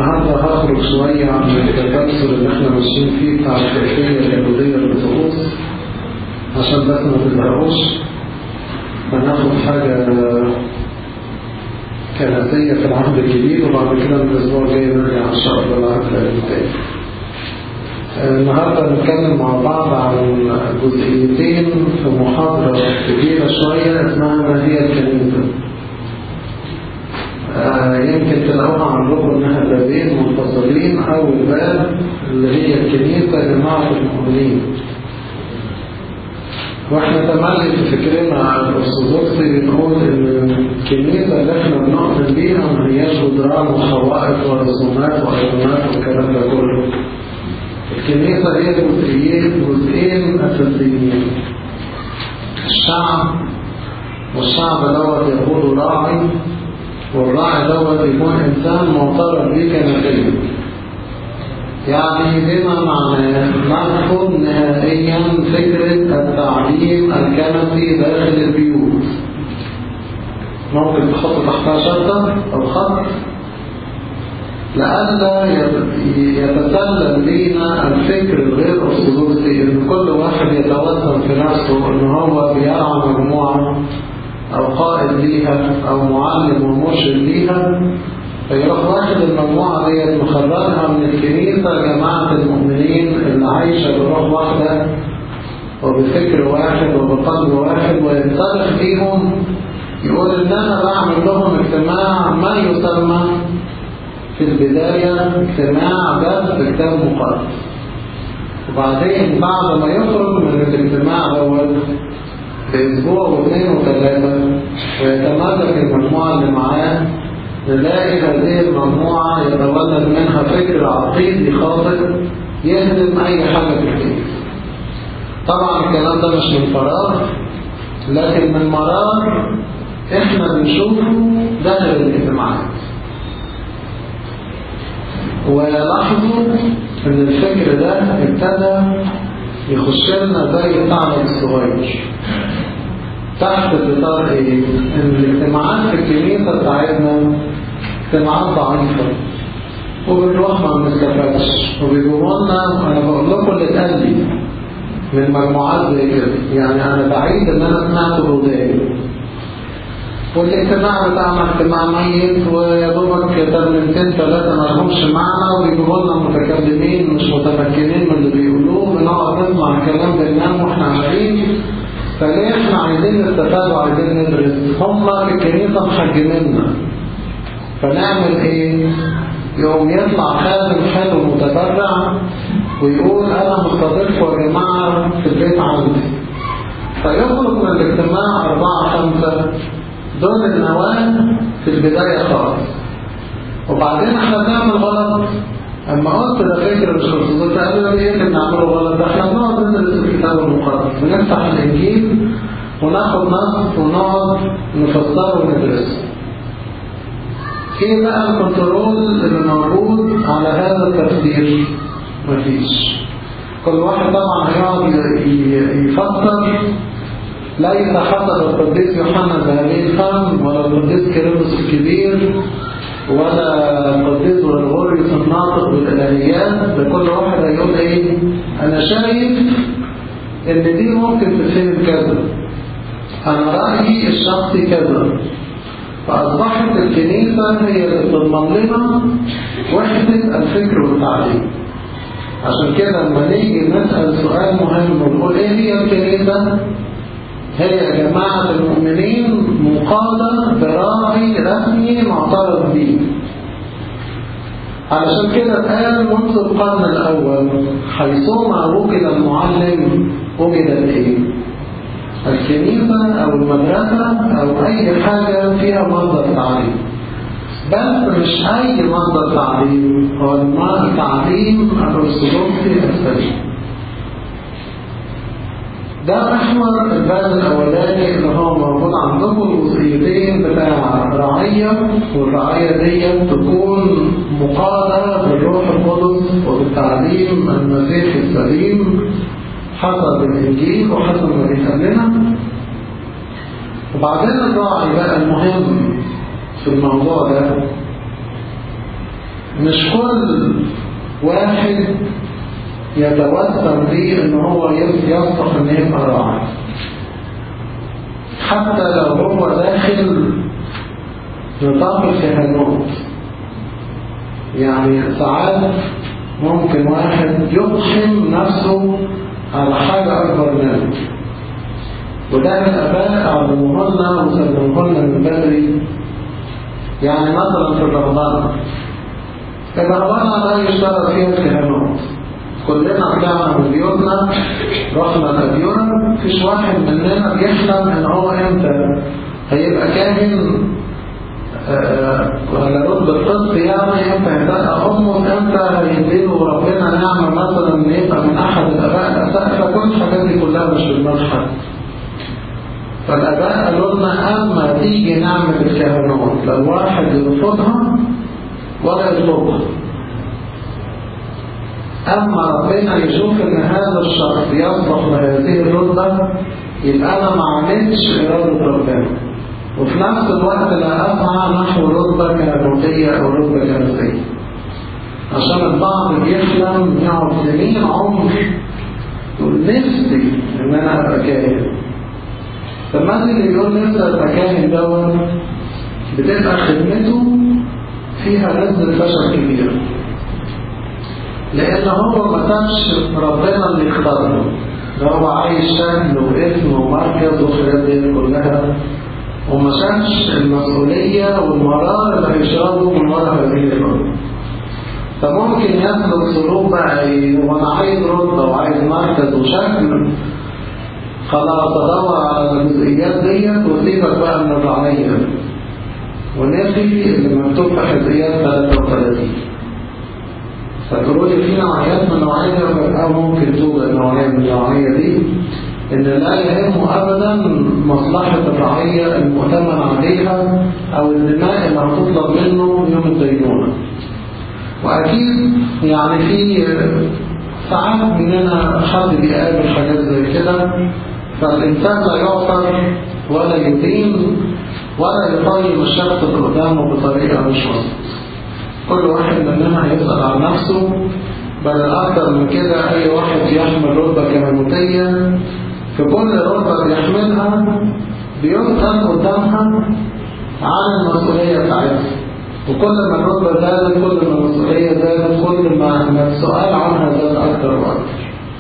النهارده هخرج شوية عن التسلسل اللي احنا ماشيين فيه بتاع الكيفية اليهودية للطقوس عشان بس ما تزهقوش هناخد حاجة كنسية في العهد الجديد وبعد كده الأسبوع الجاي نرجع إن شاء الله العهد القديم تاني. النهارده هنتكلم مع بعض عن جزئيتين في محاضرة كبيرة شوية اسمها ما هي الكنيسة. آه يمكن تلاقوها عندكم انها بابين منفصلين اول باب اللي هي الكنيسة جماعة المؤمنين واحنا تملي في فكرنا عن الارثوذكسي بنقول ان الكنيسة اللي احنا بنؤمن بيها ما هياش جدران وحوائط ورسومات وايقونات والكلام ده كله الكنيسة هي جزئيين جزئين اساسيين الشعب والشعب دوت يقول راعي والراعي دوت يكون إنسان معترف به كنبي يعني بما معناه نرفض نهائيا فكرة التعليم الكنسي داخل البيوت ممكن تحط تحتها شرطة أو خط لألا يتسلل لينا الفكر الغير أرثوذكسي إن كل واحد يتوسم في نفسه إن هو بيرعى مجموعة أو قائد ليها أو معلم ومرشد ليها فيروح واخد المجموعة ديت مخرجها من الكنيسة جماعة المؤمنين اللي عايشة بروح واحدة وبفكر واحد وبقلب واحد وينطلق فيهم يقول إن أنا بعمل لهم اجتماع ما يسمى في البداية اجتماع بس بكتاب مقدس وبعدين بعد ما يخرج من الاجتماع دوت بأسبوع واثنين وثلاثة ويتملك المجموعة اللي معاه نلاقي هذه المجموعة يتولد منها فكر عقيدي خاطئ يهدم أي حاجة في الكنيسة. طبعا الكلام ده مش من فراغ لكن من مرار احنا بنشوفه داخل الاجتماعات. ولاحظوا ان الفكر ده ابتدى يخش لنا زي الثعلب الصغير تحت اطار ايه؟ ان الاجتماعات في الكنيسه بتاعتنا اجتماعات ضعيفه وبنروح ما بنستفادش وبيقولوا لنا انا بقول لكم اللي اتقال لي من مجموعات زي كده يعني انا بعيد ان انا سمعت الودان والاجتماع بتاعنا اجتماع ميت ويا دوبك ترنمتين ثلاثه ما لهمش معنى وبيجيبوا لنا متكلمين مش متمكنين من اللي بيقولوه بنقعد نسمع كلام بننام واحنا عارفين فليه احنا عايزين نستفاد وعايزين ندرس هم في الكنيسه محجميننا فنعمل ايه؟ يوم يطلع خادم حلو متبرع ويقول انا مستضيفكم يا جماعه في البيت عندي فيخرج من الاجتماع أربعة خمسة دول النواة في البداية خالص وبعدين احنا بنعمل غلط اما قلت ده فكر مش خصوصي قالوا لي ايه اللي بنعمله غلط ده احنا بنقعد ندرس الكتاب المقدس بنفتح الانجيل وناخد نص ونقعد نفسره وندرسه ايه بقى الكنترول اللي موجود على هذا التفسير مفيش كل واحد طبعا هيقعد يفكر ليس حسب القديس يوحنا ذهبي الفم ولا القديس كيرلس الكبير ولا القديس والغريس الناطق بالالهيات لكل واحد هيقول ايه انا شايف ان دي ممكن تفهم كذا انا رايي الشخصي كذا فاصبحت الكنيسه هي اللي بتضمن لنا وحده الفكر والتعليم عشان كده لما نيجي نسال سؤال مهم ونقول ايه هي الكنيسه هي جماعة المؤمنين مقادة براعي رسمي معترف به علشان كده قال منذ القرن الأول حيثما وجد المعلم وجدت إيه؟ الكنيسة أو المدرسة أو أي حاجة فيها مصدر تعليم بس مش أي مصدر تعليم هو التعليم الأرثوذكسي السليم ده محور الباب الأولاني اللي هو موجود عندكم الجزئيتين بتاع الرعية والرعية دي تكون مقادة بالروح القدس وبالتعليم المسيحي السليم حسب الإنجيل وحسب ما بيخلينا وبعدين الراعي بقى المهم في الموضوع ده مش كل واحد يتوسم ليه ان هو يصلح ان يبقى راعي حتى لو هو داخل نطاق الكهنوت يعني ساعات ممكن واحد يقحم نفسه على حاجة أكبر منه وده الآباء علموه لنا وسلموه لنا من بدري يعني مثلا في الرهبنة الرهبنة لا يشترط فيها الكهنوت كلنا طلعنا من بيوتنا رحنا الأديرة مفيش واحد مننا بيحلم إن هو إمتى هيبقى كاهن ولا رد القسط يعني امتى هيبقى امه امتى هيديله ربنا نعمه مثلا ان يبقى من احد الاباء الاساتذه فكل الحاجات دي كلها مش في دماغ حد فالاباء قالوا لنا اما تيجي نعمه الكهنوت لو واحد يرفضها ولا يطلبها اما ربنا يشوف ان هذا الشخص يصلح لهذه الرتبه يبقى انا ما عملتش اراده ربنا وفي نفس الوقت لا أسعى نحو رتبة كهنوتية أو رتبة كنسية عشان البعض بيحلم يقعد سنين عمر يقول نفسي إن أنا أبقى كاهن طب ما اللي بيقول نفسي أبقى كاهن دوت بتبقى خدمته فيها نسبة فشل كبيرة لأن هو ما سابش ربنا اللي اختاره ده هو عايش شكل واسم ومركز والحاجات دي كلها وما شافش المسؤولية والمرار اللي هيشربه من ورا هذه الأرض فممكن يسلك سلوك بقى وانا عايز رتبة وعايز مركز وشكل خلاص ادور على الجزئيات ديت وسيبك بقى من الرعية ونفي اللي مكتوب في حزقيات 33 فتقولوا لي في نوعيات من النوعية أو ممكن توجد نوعية من النوعية دي إن لا يهمه أبدا مصلحة الرعية المؤتمن عليها أو الدماء اللي هتطلب منه يوم الدينونة وأكيد يعني في ساعات مننا حد بيقابل حاجات زي كده فالإنسان لا يعثر ولا يدين ولا يقيم الشخص اللي قدامه بطريقة مش وسط كل واحد مننا هيسأل عن نفسه بل أكثر من كده أي واحد يحمل رتبة كهنوتية في كل رتبة بيحملها بيسأل قدامها عن المسؤولية بتاعتها وكل ما الرتبة زادت كل ما المسؤولية زادت كل ما السؤال عنها زاد أكثر وأكثر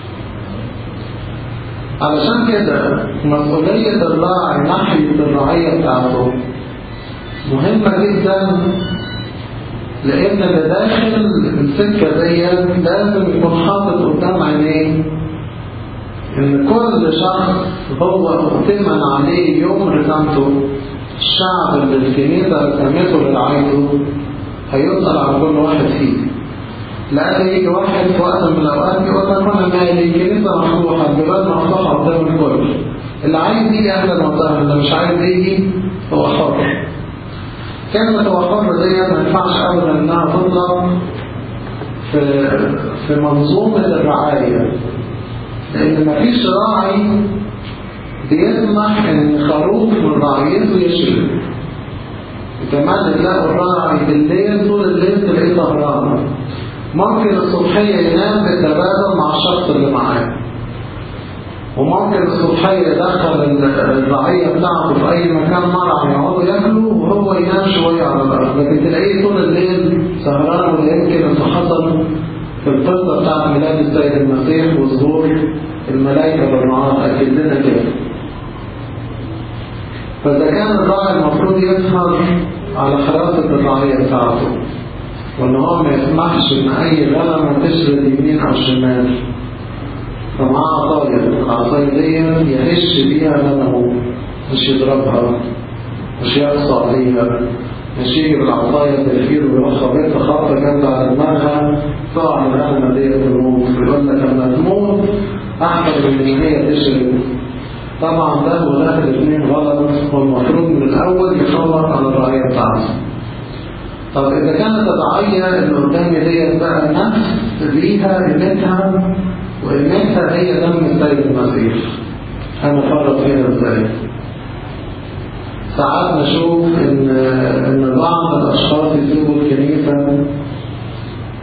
علشان كده مسؤولية الراعي ناحية الرعية بتاعته مهمة جدا لأن اللي داخل السكة ديت لازم يكون حاطط قدام عينيه إن كل شخص هو مؤتمن عليه يوم رسامته الشعب اللي الكنيسة رسمته لرعايته هيسأل عن كل واحد فيه لا يجي واحد في وقت من الأوقات يقول لك أنا مالي الكنيسة مفتوحة البلاد مفتوحة قدام الكل اللي عايز يجي أهلا وسهلا اللي مش عايز يجي هو حر كلمة هو حر ديت ما ينفعش أبدا إنها تطلق في في منظومة الرعاية لأن مفيش راعي بيسمح إن خروف من رعيته يشرب كمان تلاقوا الراعي بالليل طول الليل تلاقيه سهران ممكن الصبحية ينام بالتبادل مع الشخص اللي معاه وممكن الصبحية يدخل الرعية بتاعته في أي مكان مرح يقعدوا ياكلوا وهو ينام شوية على الأرض لكن تلاقيه طول الليل سهران ولا يمكن أن حصل في القصة بتاعت ميلاد السيد المسيح وظهور الملائكة بالنهار أكد لنا كده فإذا كان الراعي المفروض يسهر على حراسة الرعية بتاعته وإن هو ما يسمحش إن أي غنمة تشرد يمين أو شمال فمعاه عصاية العصاية دي يهش بيها غنمه مش يضربها مش يقصى عليها مش يجي بالعصاية تفكير ويروح خبيطة خبطة جامدة على دماغها تقع الغنمة دي تموت ويقول لك لما تموت أحسن من إن هي تشرب طبعا ده وده الاثنين غلط والمفروض من الأول يخبر على الرعية بتاعته طب إذا كانت الرعية اللي قدامي ديت بقى نفس ليها قيمتها وقيمتها هي دم السيد المسيح هنفرط فيها ازاي؟ ساعات نشوف ان ان بعض الاشخاص يسيبوا الكنيسه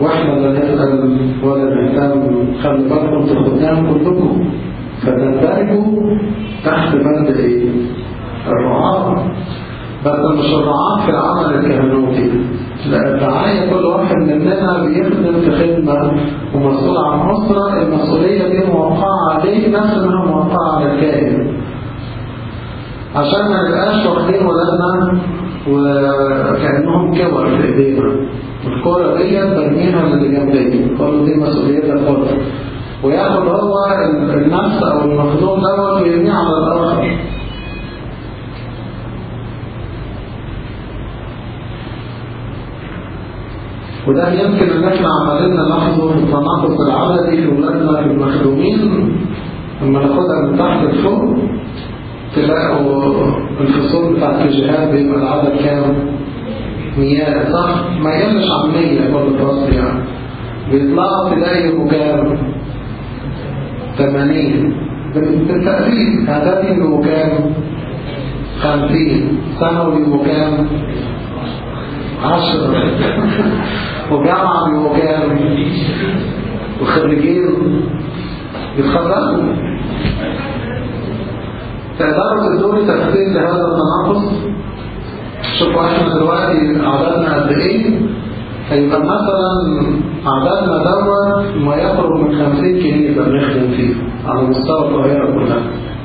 واحنا لا نسأل ولا نهتم خلي بالكم انتوا الخدام كلكم فتندرجوا تحت بند ايه؟ الرعاة بس مش الرعاة في العمل الكهنوتي لا الرعاية كل واحد مننا بيخدم في خدمة ومسؤول عن أسرة المسؤولية دي موقعة عليه نفس ما موقعة على الكائن عشان ما نبقاش واخدين ولادنا وكأنهم كور في ايدينا الكرة دي برميها للي جنبي كل دي مسؤوليتها خالص وياخد هو النفس او المخلوق دوت ويرميه على الاخر وده يمكن ان احنا عمالين نلاحظه في التناقض العددي في ولادنا في المخدومين لما ناخدها من تحت لفوق تلاقوا الفصول بتاعت الجهاد بيبقى العدد كام؟ مياه صح؟ ما يقلش عن 100 كل فصل يعني بيطلعوا تلاقي يبقوا كام؟ 80 بالتقريب اعدادي يبقوا كام؟ 50 ثانوي يبقوا كام؟ 10 وجامعة بيبقوا كام؟ وخريجين بيتخرجوا تقدروا تدوني تفسير لهذا التناقض شوفوا احنا دلوقتي عددنا قد ايه هيبقى مثلا عددنا دوت ما يقرب من 50 كنيسه بنخدم فيه على مستوى القاهره كلها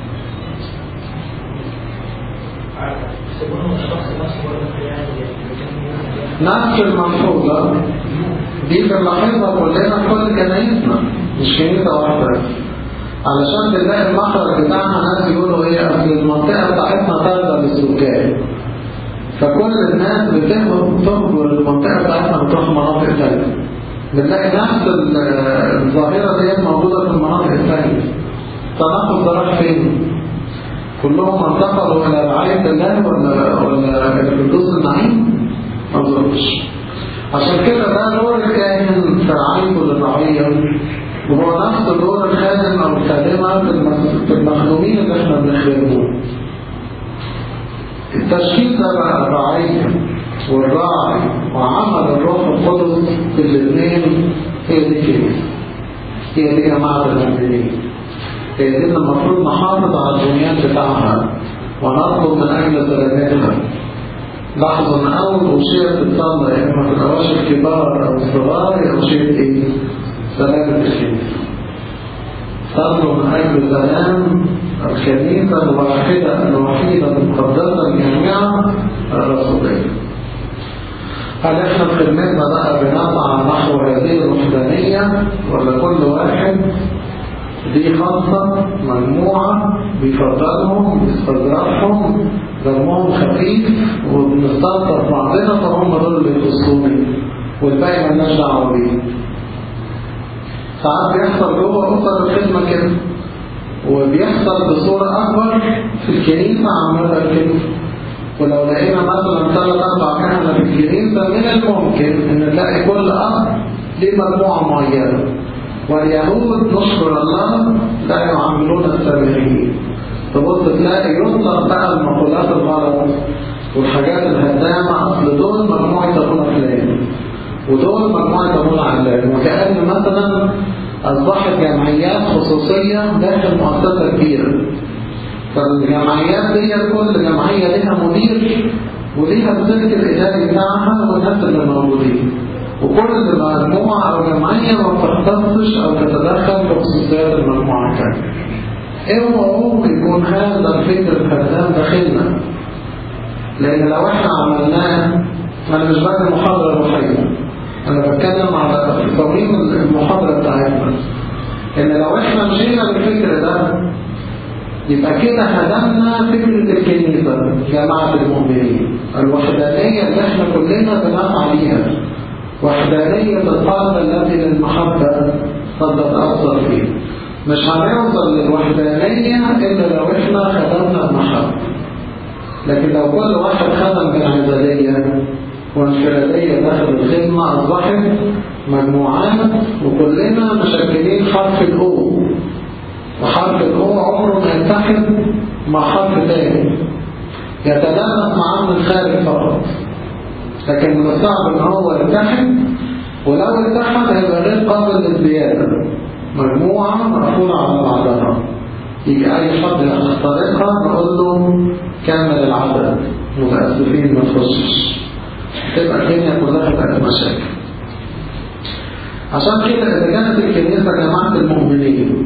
نفس الملحوظه دي بنلاحظها كلنا في كل كنايسنا مش كنيسه واحده علشان تلاقي المخرج بتاعها ناس يقولوا ايه اصل المنطقه بتاعتنا طالبه للسكان فكل الناس بتهرب تهجر المنطقه بتاعتنا وتروح مناطق ثانيه بنلاقي نفس الظاهره دي موجوده في المناطق الثانيه تناقض ده راح فين؟ كلهم انتقلوا الى رعايه الله ولا ولا الفردوس النعيم؟ ما اظنش عشان كده ده دور الكاهن في رعايته للرعيه وهو نفس دور الخادم او الخادمه في المخدومين اللي احنا بنخدمهم التشكيل ده بقى الرعيه والراعي وعمل الروح القدس في الاثنين هي دي كنيسه هي دي جماعه المؤمنين هي دي المفروض نحافظ على البنيان بتاعها ونطلب من اجل سلامتها لاحظوا ان اول اشياء بتصلى يا اما في الاواشي الكبار او الصغار هي اشياء ايه؟ سلامة الكنيسة صلوا من أجل سلام الكنيسة الواحدة الوحيدة المقدسة الجامعة الرسولية هل احنا في خدمتنا بقى بنسعى نحو هذه الوحدانية ولا كل واحد دي خاصة مجموعة بيفضلهم بيستظرفهم دمهم خفيف وبنستلطف بعضنا فهم دول اللي يخصوني والباقي مالناش دعوة بيه ساعات بيحصل جوه أسر الخدمة كده وبيحصل بصورة أكبر في الكنيسة عامة كده ولو لقينا مثلا ثلاث أربع كهنة في الكنيسة من الممكن إن نلاقي كل أب ليه مجموعة معينة واليهود نشكر الله لا يعاملون السامريين تبص تلاقي يطلق بقى المقولات الغلط والحاجات الهدامة أصل دول مجموعة أبونا فلان ودول مجموعة أبونا علان وكأن مثلا أصبحت جمعيات خصوصية داخل مؤسسة كبيرة فالجمعيات دي كل جمعية لها مدير وليها السلك الإداري بتاعها والناس اللي موجودين وكل مجموعة أو جمعية ما بتختصش أو تتدخل في خصوصيات المجموعة الثانية. اوعوا يكون هذا الفكر الخدام داخلنا لأن لو احنا عملناه أنا مش بدي محاضرة روحية أنا بتكلم على تقييم المحاضرة بتاعتنا إن لو احنا مشينا بالفكر ده يبقى كده هدمنا فكرة الكنيسة جماعة المؤمنين الوحدانية اللي احنا كلنا بنسعى ليها وحدانية القلب التي للمحبة قد تتأثر فيه مش هنوصل للوحدانية إلا لو احنا خدمنا المحبة لكن لو كل واحد خدم بالعزلية وانفرادية داخل الخدمة أصبحت مجموعات وكلنا مشكلين حرف الأو وحرف الأو عمره ما يتحد مع حرف تاني يتلامس معاه من الخارج فقط لكن من الصعب ان هو يتحد ولو اتحد هيبقى غير قابل للزيادة مجموعة مقفولة على بعضها يجي أي حد يخترقها نقول له كامل العدد متأسفين ما تخشش تبقى الدنيا كلها بقت مشاكل عشان كده إذا كانت الكنيسة جماعة المؤمنين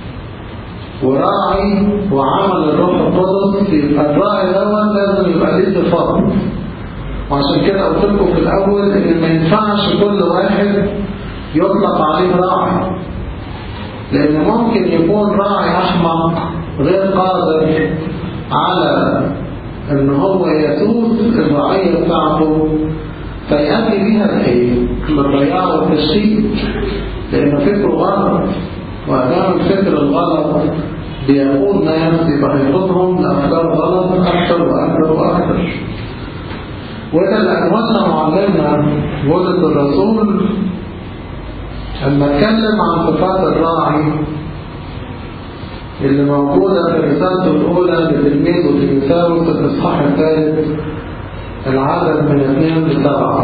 وراعي وعمل الروح القدس يبقى الراعي دوت لازم يبقى ليه صفات وعشان كده قلت لكم في الأول إن ما ينفعش كل واحد يطلق عليه راعي لأن ممكن يكون راعي أحمق غير قادر على إن هو يسوس الرعية بتاعته فيأتي بها الإيه؟ بالضياع والتشتيت لأنه فكره غلط وأدام الفكر الغلط بيقول ناس يبقى هياخدهم لأفكار غلط أكثر وأكثر وأكثر وده اللي أنوالنا معلمنا بولس الرسول لما اتكلم عن صفات الراعي اللي موجودة في رسالته الأولى لتلميذه تيموثاوس في الإصحاح الثالث العدد من اثنين لسبعة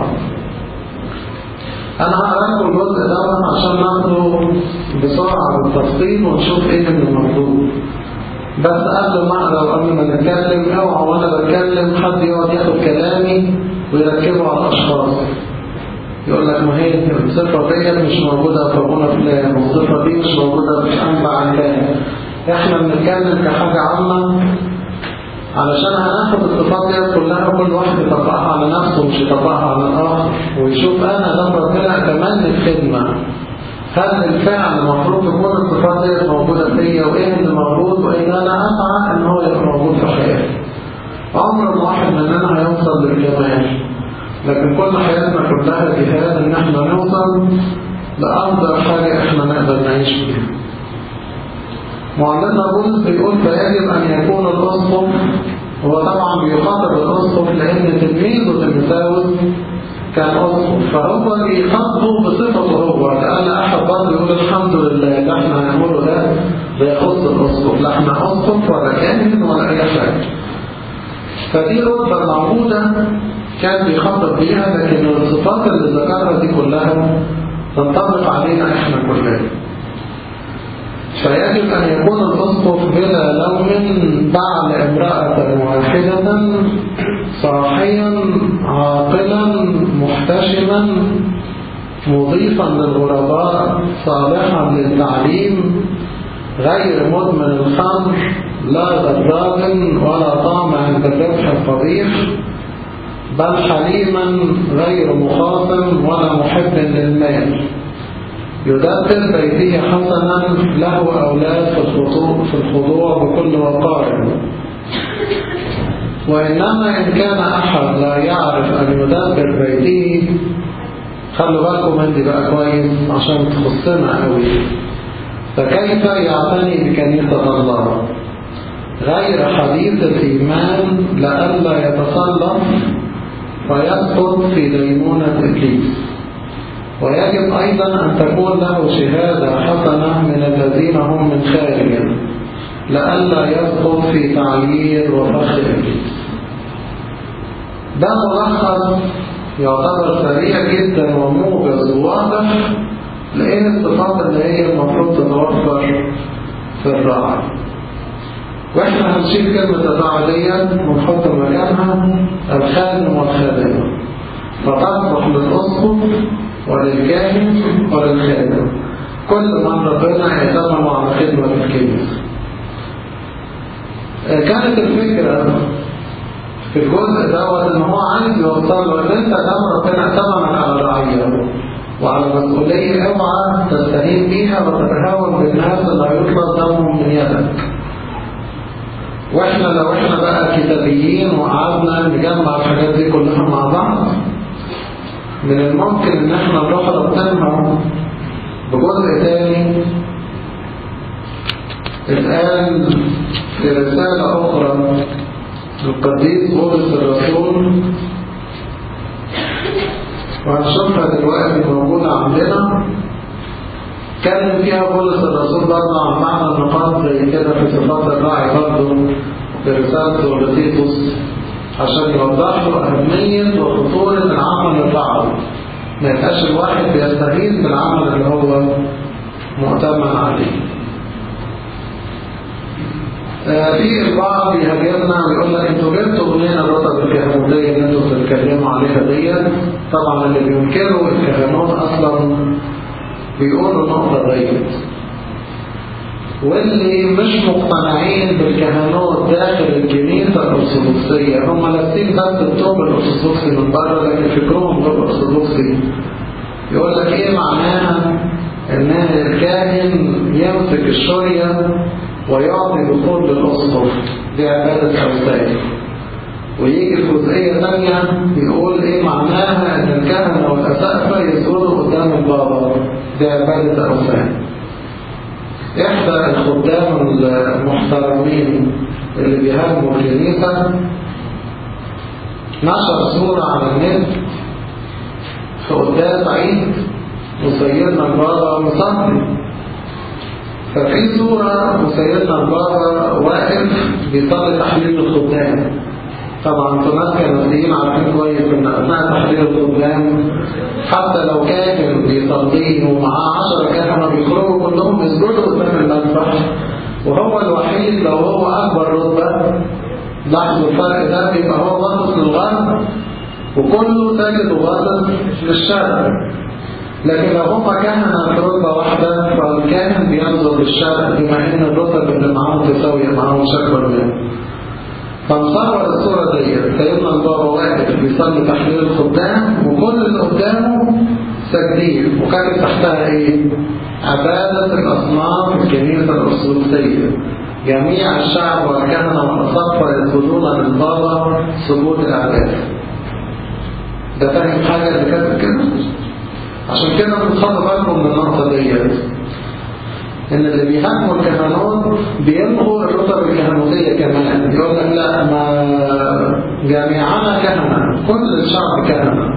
أنا هقرأ لكم الجزء دوت عشان ناخده بسرعة بالتفصيل ونشوف إيه اللي المطلوب بس قبل ما أقرأ وقبل ما نتكلم أوعى وأنا بتكلم حد يقعد ياخد كلامي ويركبه على الأشخاص يقول لك ما هي الصفة ديت مش موجودة في أبونا فلان والصفة دي مش موجودة في أنبع فلان إحنا بنتكلم كحاجة عامة علشان هناخد الصفات ديت كلها كل واحد يطبقها على نفسه مش يطبقها على الآخر ويشوف أنا ده ربنا كمان الخدمة هل بالفعل المفروض تكون الصفات ديت موجودة فيا وإيه اللي موجود وإن أنا أسعى إن هو يبقى موجود في حياتي عمر الواحد مننا هيوصل للكمال لكن كل حياتنا كلها جهاد ان احنا نوصل لأفضل حاجة احنا نقدر نعيش فيها معلمنا بولس بيقول فيجب ان يكون الاسقف هو طبعا بيخاطب الاسقف لان تلميذه تيموثاوس كان اسقف فهو بيخاطبه بصفته هو لان احد برضه يقول الحمد لله اللي احنا هنعمله ده ده يخص الاسقف لا احنا اسقف ولا كاهن ولا اي حاجه فدي رتبه موجوده كان بيخطط بيها لكن الصفات اللي ذكرها دي كلها تنطبق علينا احنا كلنا فيجب أن يكون الأسقف بلا لوم بعد امرأة واحدة صاحيا عاقلا محتشما مضيفا للغرباء صالحا للتعليم غير مدمن الخمر لا غراب ولا طامع بالربح القبيح بل حليما غير مخاصم ولا محب للمال يدبر بيته حسنا له أولاد في الخضوع, في الخضوع بكل وقار وإنما إن كان أحد لا يعرف أن يدبر بيته خلوا بالكم عندي بقى كويس عشان تخصنا قوي فكيف يعتني بكنيسة الله غير حديث الإيمان لئلا يتسلط فيسقط في ديمونة إبليس ويجب أيضا أن تكون له شهادة حسنة من الذين هم من خارج لئلا يسقط في تعيير وفخ إبليس ده ملخص يعتبر سريع جدا وموجز وواضح لأن الصفات اللي هي المفروض تتوفر في الراعي واحنا هنشيل كلمة الراعي ديت ونحط مكانها الخادم والخادمة فتصلح للأسقف وللكاهن وللخادم كل من ربنا يتمم على خدمة الكنيسة كانت الفكرة في الجزء دوت ان هو عايز يوصل له ان انت دام ربنا تممك على الرعية وعلى مسؤولية اوعى تستهين بيها وتتهاون بالناس اللي هيطلب دمهم من يدك واحنا لو احنا بقى كتابيين وقعدنا نجمع الحاجات دي كلها مع بعض من الممكن ان احنا نروح ربطنها بجزء تاني اتقال في رسالة أخرى للقديس بولس الرسول وهنشوفها دلوقتي موجودة عندنا اتكلم فيها بولس الرسول برضه عن معنى النقاط زي كده في صفات الراعي برضه في رسالته لتيتوس عشان يوضح له أهمية وخطورة العمل الرعوي ما يبقاش الواحد بيستهين بالعمل اللي هو مؤتمن عليه في البعض يهاجمنا ويقول لك انتوا جبتوا منين الرتب الكهنوتيه اللي انتوا بتتكلموا عليها ديت طبعا اللي بينكروا الكهنوت اصلا بيقولوا النقطه ديت واللي مش مقتنعين بالكهنوت داخل الكنيسه الارثوذكسيه هم لابسين بس الثوب الارثوذكسي من بره لكن فكرهم غير ارثوذكسي يقول لك ايه معناها ان الكاهن يمسك الشريه ويعطي دخول للأسقف دي عبادة أوثان ويجي في جزئية ثانية يقول إيه معناها إن الكهنة والأسقفة يسجدوا قدام البابا دي عبادة أوثان إحدى الخدام المحترمين اللي بيهاجموا الكنيسة نشر صورة على النت في قداس عيد وسيدنا البابا مصلي ففي صورة وسيدنا البابا واقف بيصلي تحليل الخدام طبعا انتوا ناس كنسيين عارفين كويس ان اثناء تحليل الخدام حتى لو كاهن بيصلي ومعاه 10 كهنه بيخرجوا كلهم يسجدوا قدام المذبح وهو الوحيد لو هو اكبر رتبه لاحظوا الفرق ده بيبقى هو باصص للغرب وكله ساجد وباصص للشرق لكن لو هم كهنة في رتبة واحدة فالكاهن بينظر للشرق بما ان الرتب اللي معاهم تساوية معاهم شكبر منه فمصور الصورة دي سيدنا البابا واقف بيصلي تحليل الخدام وكل اللي قدامه ساجدين وكاتب تحتها ايه؟ عبادة الأصنام الكنيسة الأرثوذكسية جميع الشعب والكهنة والأساقفة يسجدون للبابا سجود العبادة ده فاهم حاجة اللي كاتب كده؟ عشان كده بتخلوا بالكم من النقطة ديت ان اللي بيهاجموا الكهنوت بيلغوا الرتب الكهنوتية كمان يقول لك لا ما جميعنا كهنة كل الشعب كهنة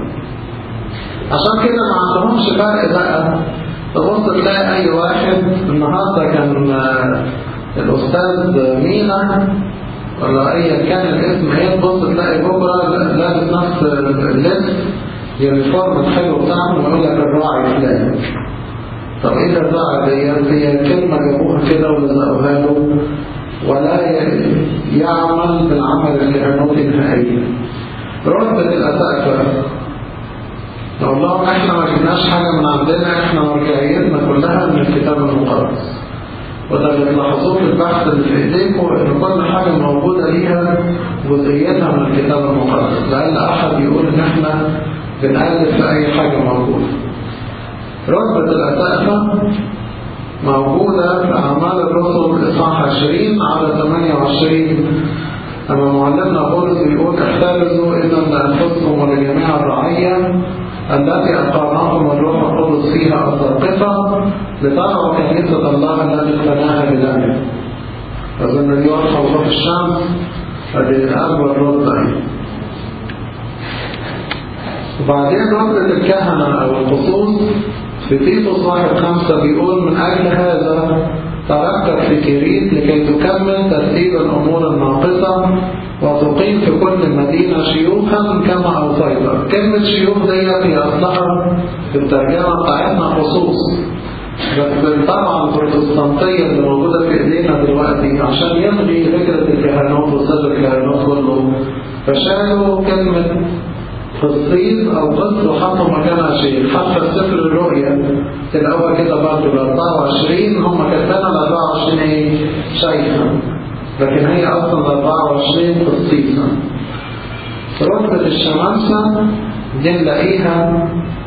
عشان كده ما عندهمش فرق بقى تبص تلاقي اي واحد النهارده كان الاستاذ مينا ولا ايا كان الاسم ايه تبص تلاقي بكره لابس نفس اللبس يونيفورم الحلو بتاعهم ويقول لك الراعي فلان طب ايه الراعي دي هي كلمه جابوها كده ولزقوها له ولا يعمل بالعمل الكهنوتي نهائيا رتبة الأسقفة نقول لهم احنا ما جبناش حاجة من عندنا احنا مرجعيتنا كلها من الكتاب المقدس وده اللي تلاحظوه في البحث اللي في ايديكم ان كل حاجة موجودة ليها جزئيتها من الكتاب المقدس لأن أحد يقول ان احنا بنألف في أي حاجة موجودة رتبة الأسقفة موجودة في أعمال الرسل إصحاح 20 على 28 أما معلمنا بولس بيقول احترزوا إذا لأنفسكم ولجميع الرعية التي أقامهم الروح القدس فيها أساقفة لترعوا كنيسة الله التي اقتناها بدمه أظن دي واضحة وضوح الشمس هذه أكبر رتبة وبعدين رتبة الكهنة أو الخصوص في تيتوس واحد خمسة بيقول من أجل هذا تركت في كريت لكي تكمل ترتيب الأمور الناقصة وتقيم في كل مدينة شيوخا كما أوصيت كلمة شيوخ ديت هي أصلها في الترجمة بتاعتنا خصوص بس طبعا البروتستانتية اللي موجودة في ايدينا دلوقتي عشان يلغي فكرة الكهنوت وسر الكهنوت كله فشالوا كلمة قصيص أو قص وحطوا مكانها شيء حتى في سفر الرؤيا تلاقوها كده برضه ال 24 هم كتبنا ال 24 ايه شيخا لكن هي أصلا ال 24 قصيصا رتبة الشمامسة دي نلاقيها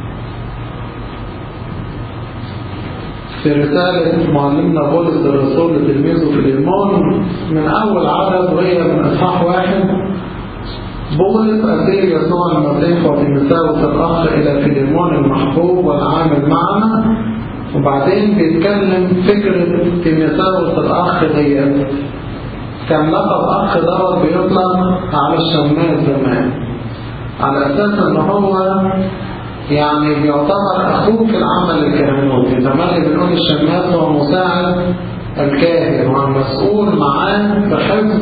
في رسالة معلمنا بولس الرسول لتلميذه في الإيمان من أول عدد وهي من إصحاح واحد بولس أسير يسوع المسيح وتيموثاوس الأخ إلى فيليمون المحبوب والعامل معنا وبعدين بيتكلم فكرة تيموثاوس الأخ ديت كان لقب أخ دوت بيطلق على الشماس زمان على أساس إن هو يعني بيعتبر أخوه في العمل الكهنوتي زمان اللي بنقول الشماس هو مساعد الكاهن والمسؤول معاه بحفظ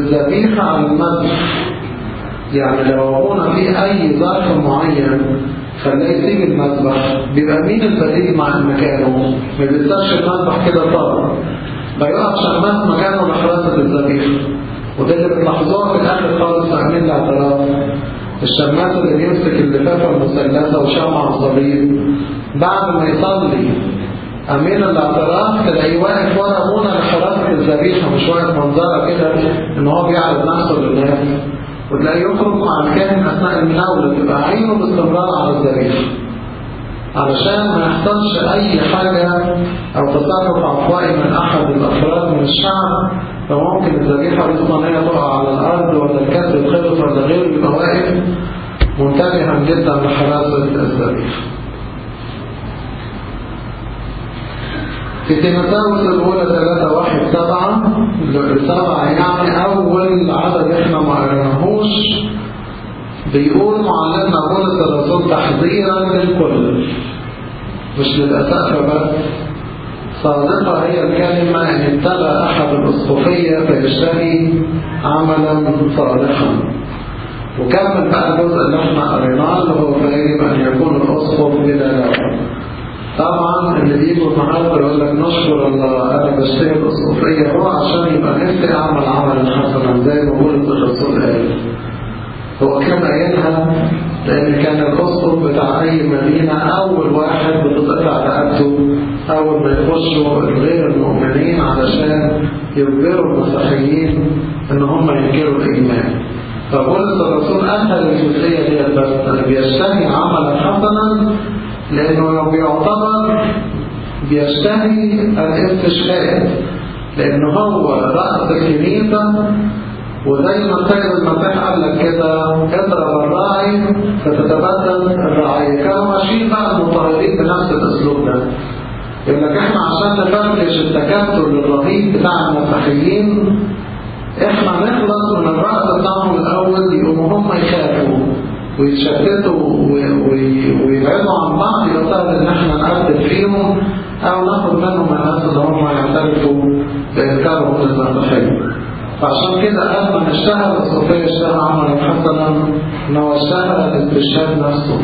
الذبيحة على المذبح يعني لو هنا في أي ظرف معين خلاه يسيب المذبح بيبقى مين البديل مع مكانه ما بيسيبش المذبح كده طار بيقف شماس مكانه لحراسة الذبيحة وده اللي بتلاحظوها في الآخر خالص في أمين الاعتراف الشماس اللي بيمسك اللفافة المثلثة وشمع الصليب بعد ما يصلي أمين الاعتراف تلاقيه واقف ورا أبونا لحراسة الذبيحة مش واقف منظرة كده إن هو بيعرض نفسه للناس وتلاقيه يخرج مع الكاهن أثناء المناولة تبقى عينه باستمرار على الذبيحة علشان ما يحصلش أي حاجة أو تصرف عفوائي من أحد الأفراد من الشعب فممكن الذبيحة يضمن هي تقع على الأرض ولا الكسر يتخبط ولا غيره يبقى واقف منتبها جدا لحراسة الذبيحة. في تيموثاوس الأولى ثلاثة واحد سبعة سبعة يعني أول عدد إحنا ما قريناهوش بيقول معلمنا بولس الرسول تحذيرا للكل مش للأسف بس صادقة هي الكلمة إن ابتلى أحد الأسقفية فيشتهي عملا صالحا وكمل بقى الجزء اللي احنا قريناه اللي هو فيجب أن يكون الأسقف بلا لوم طبعا اللي بيجوا النهارده يقول لك نشكر الله انا بشتري الاسقفيه هو عشان يبقى نفسي اعمل عملا حسنا زي ما بولس الرسول قال هو كان قايلها لان كان الاسقف بتاع اي مدينه اول واحد بتتقطع رقبته اول ما يخشوا غير المؤمنين علشان يجبروا المسيحيين ان هم ينكروا الايمان فبولس الرسول اهل الجزئيه ديت بس بيشتهي عملا حسنا لأنه بيعتبر بيشتهي الاستشهاد لأن هو رأس الكنيسة وزي ما السيد المسيح قال لك كده اضرب الراعي فتتبدل الرعاية كانوا ماشيين بقى المضطهدين بنفس الأسلوب ده يقول لك احنا عشان نفرش التكتل الرهيب بتاع المسيحيين احنا نخلص من الرأس بتاعهم الأول يقوموا هم يخافوا ويتشتتوا ويبعدوا عن بعض يبقى سهل ان احنا نقدم فيهم او ناخد منهم الناس اللي هم يعترفوا بانكارهم للمسيحيه. فعشان كده قبل ما نشتغل الصوفيه اشتغل عملا حسنا ان هو اشتغل الاستشهاد نفسه.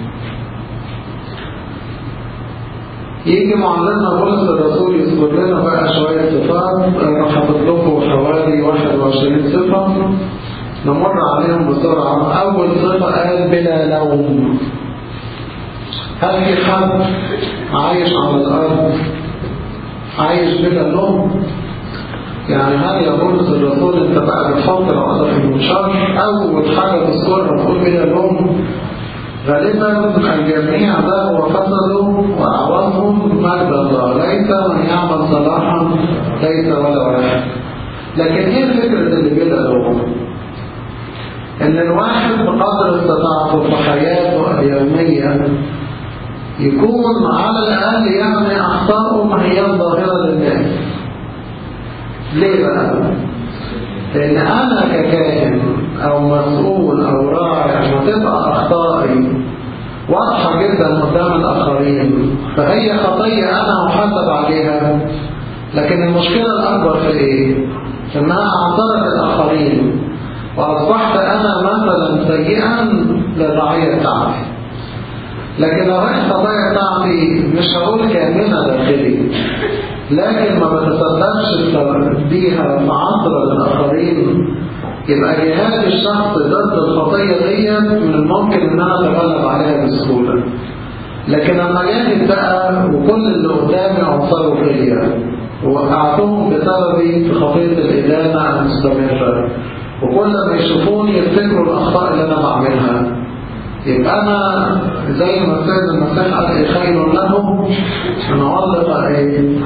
يجي معلمنا بولس الرسول يذكر لنا بقى شويه صفات انا حاطط لكم حوالي 21 صفه نمر عليهم بسرعة أول صفة قال بلا لوم هل في حد عايش على الأرض عايش بلا لوم يعني هل يا بولس الرسول انت بقى بتحط العقدة في المنشار أول حاجة تذكرها تقول بلا لوم غالبا الجميع ده وفسدوا وأعوانهم مجد الله ليس من يعمل صلاحا ليس ولا واحد لكن ايه فكرة اللي بلا لوم ان الواحد بقدر استطاعته في حياته اليومية يكون على الأقل يعني أخطاؤه ما هي ظاهرة للناس ليه بقى؟ لأن أنا ككاهن أو مسؤول أو راعي لما تبقى أخطائي واضحة جدا قدام الآخرين فهي خطية أنا محاسب عليها لكن المشكلة الأكبر في إيه؟ إنها أعطرت الآخرين وأصبحت أنا مثلا سيئا للرعية بتاعتي لكن لو رحت الرعية بتاعتي مش هقول كاملة داخلي لكن ما بتصدقش بيها في عصر الآخرين يبقى جهاد الشخص ضد الخطية ديت من الممكن ان انا اتغلب عليها بسهولة لكن لما جاهد بقى وكل اللي قدامي عنصروا فيا ووقعتهم بسببي في خطية الإدانة المستمرة وكل ما يشوفوني يفتكروا الأخطاء اللي أنا بعملها يبقى أنا زي ما السيد المسيح قال إيه خير له أن أعلق إيه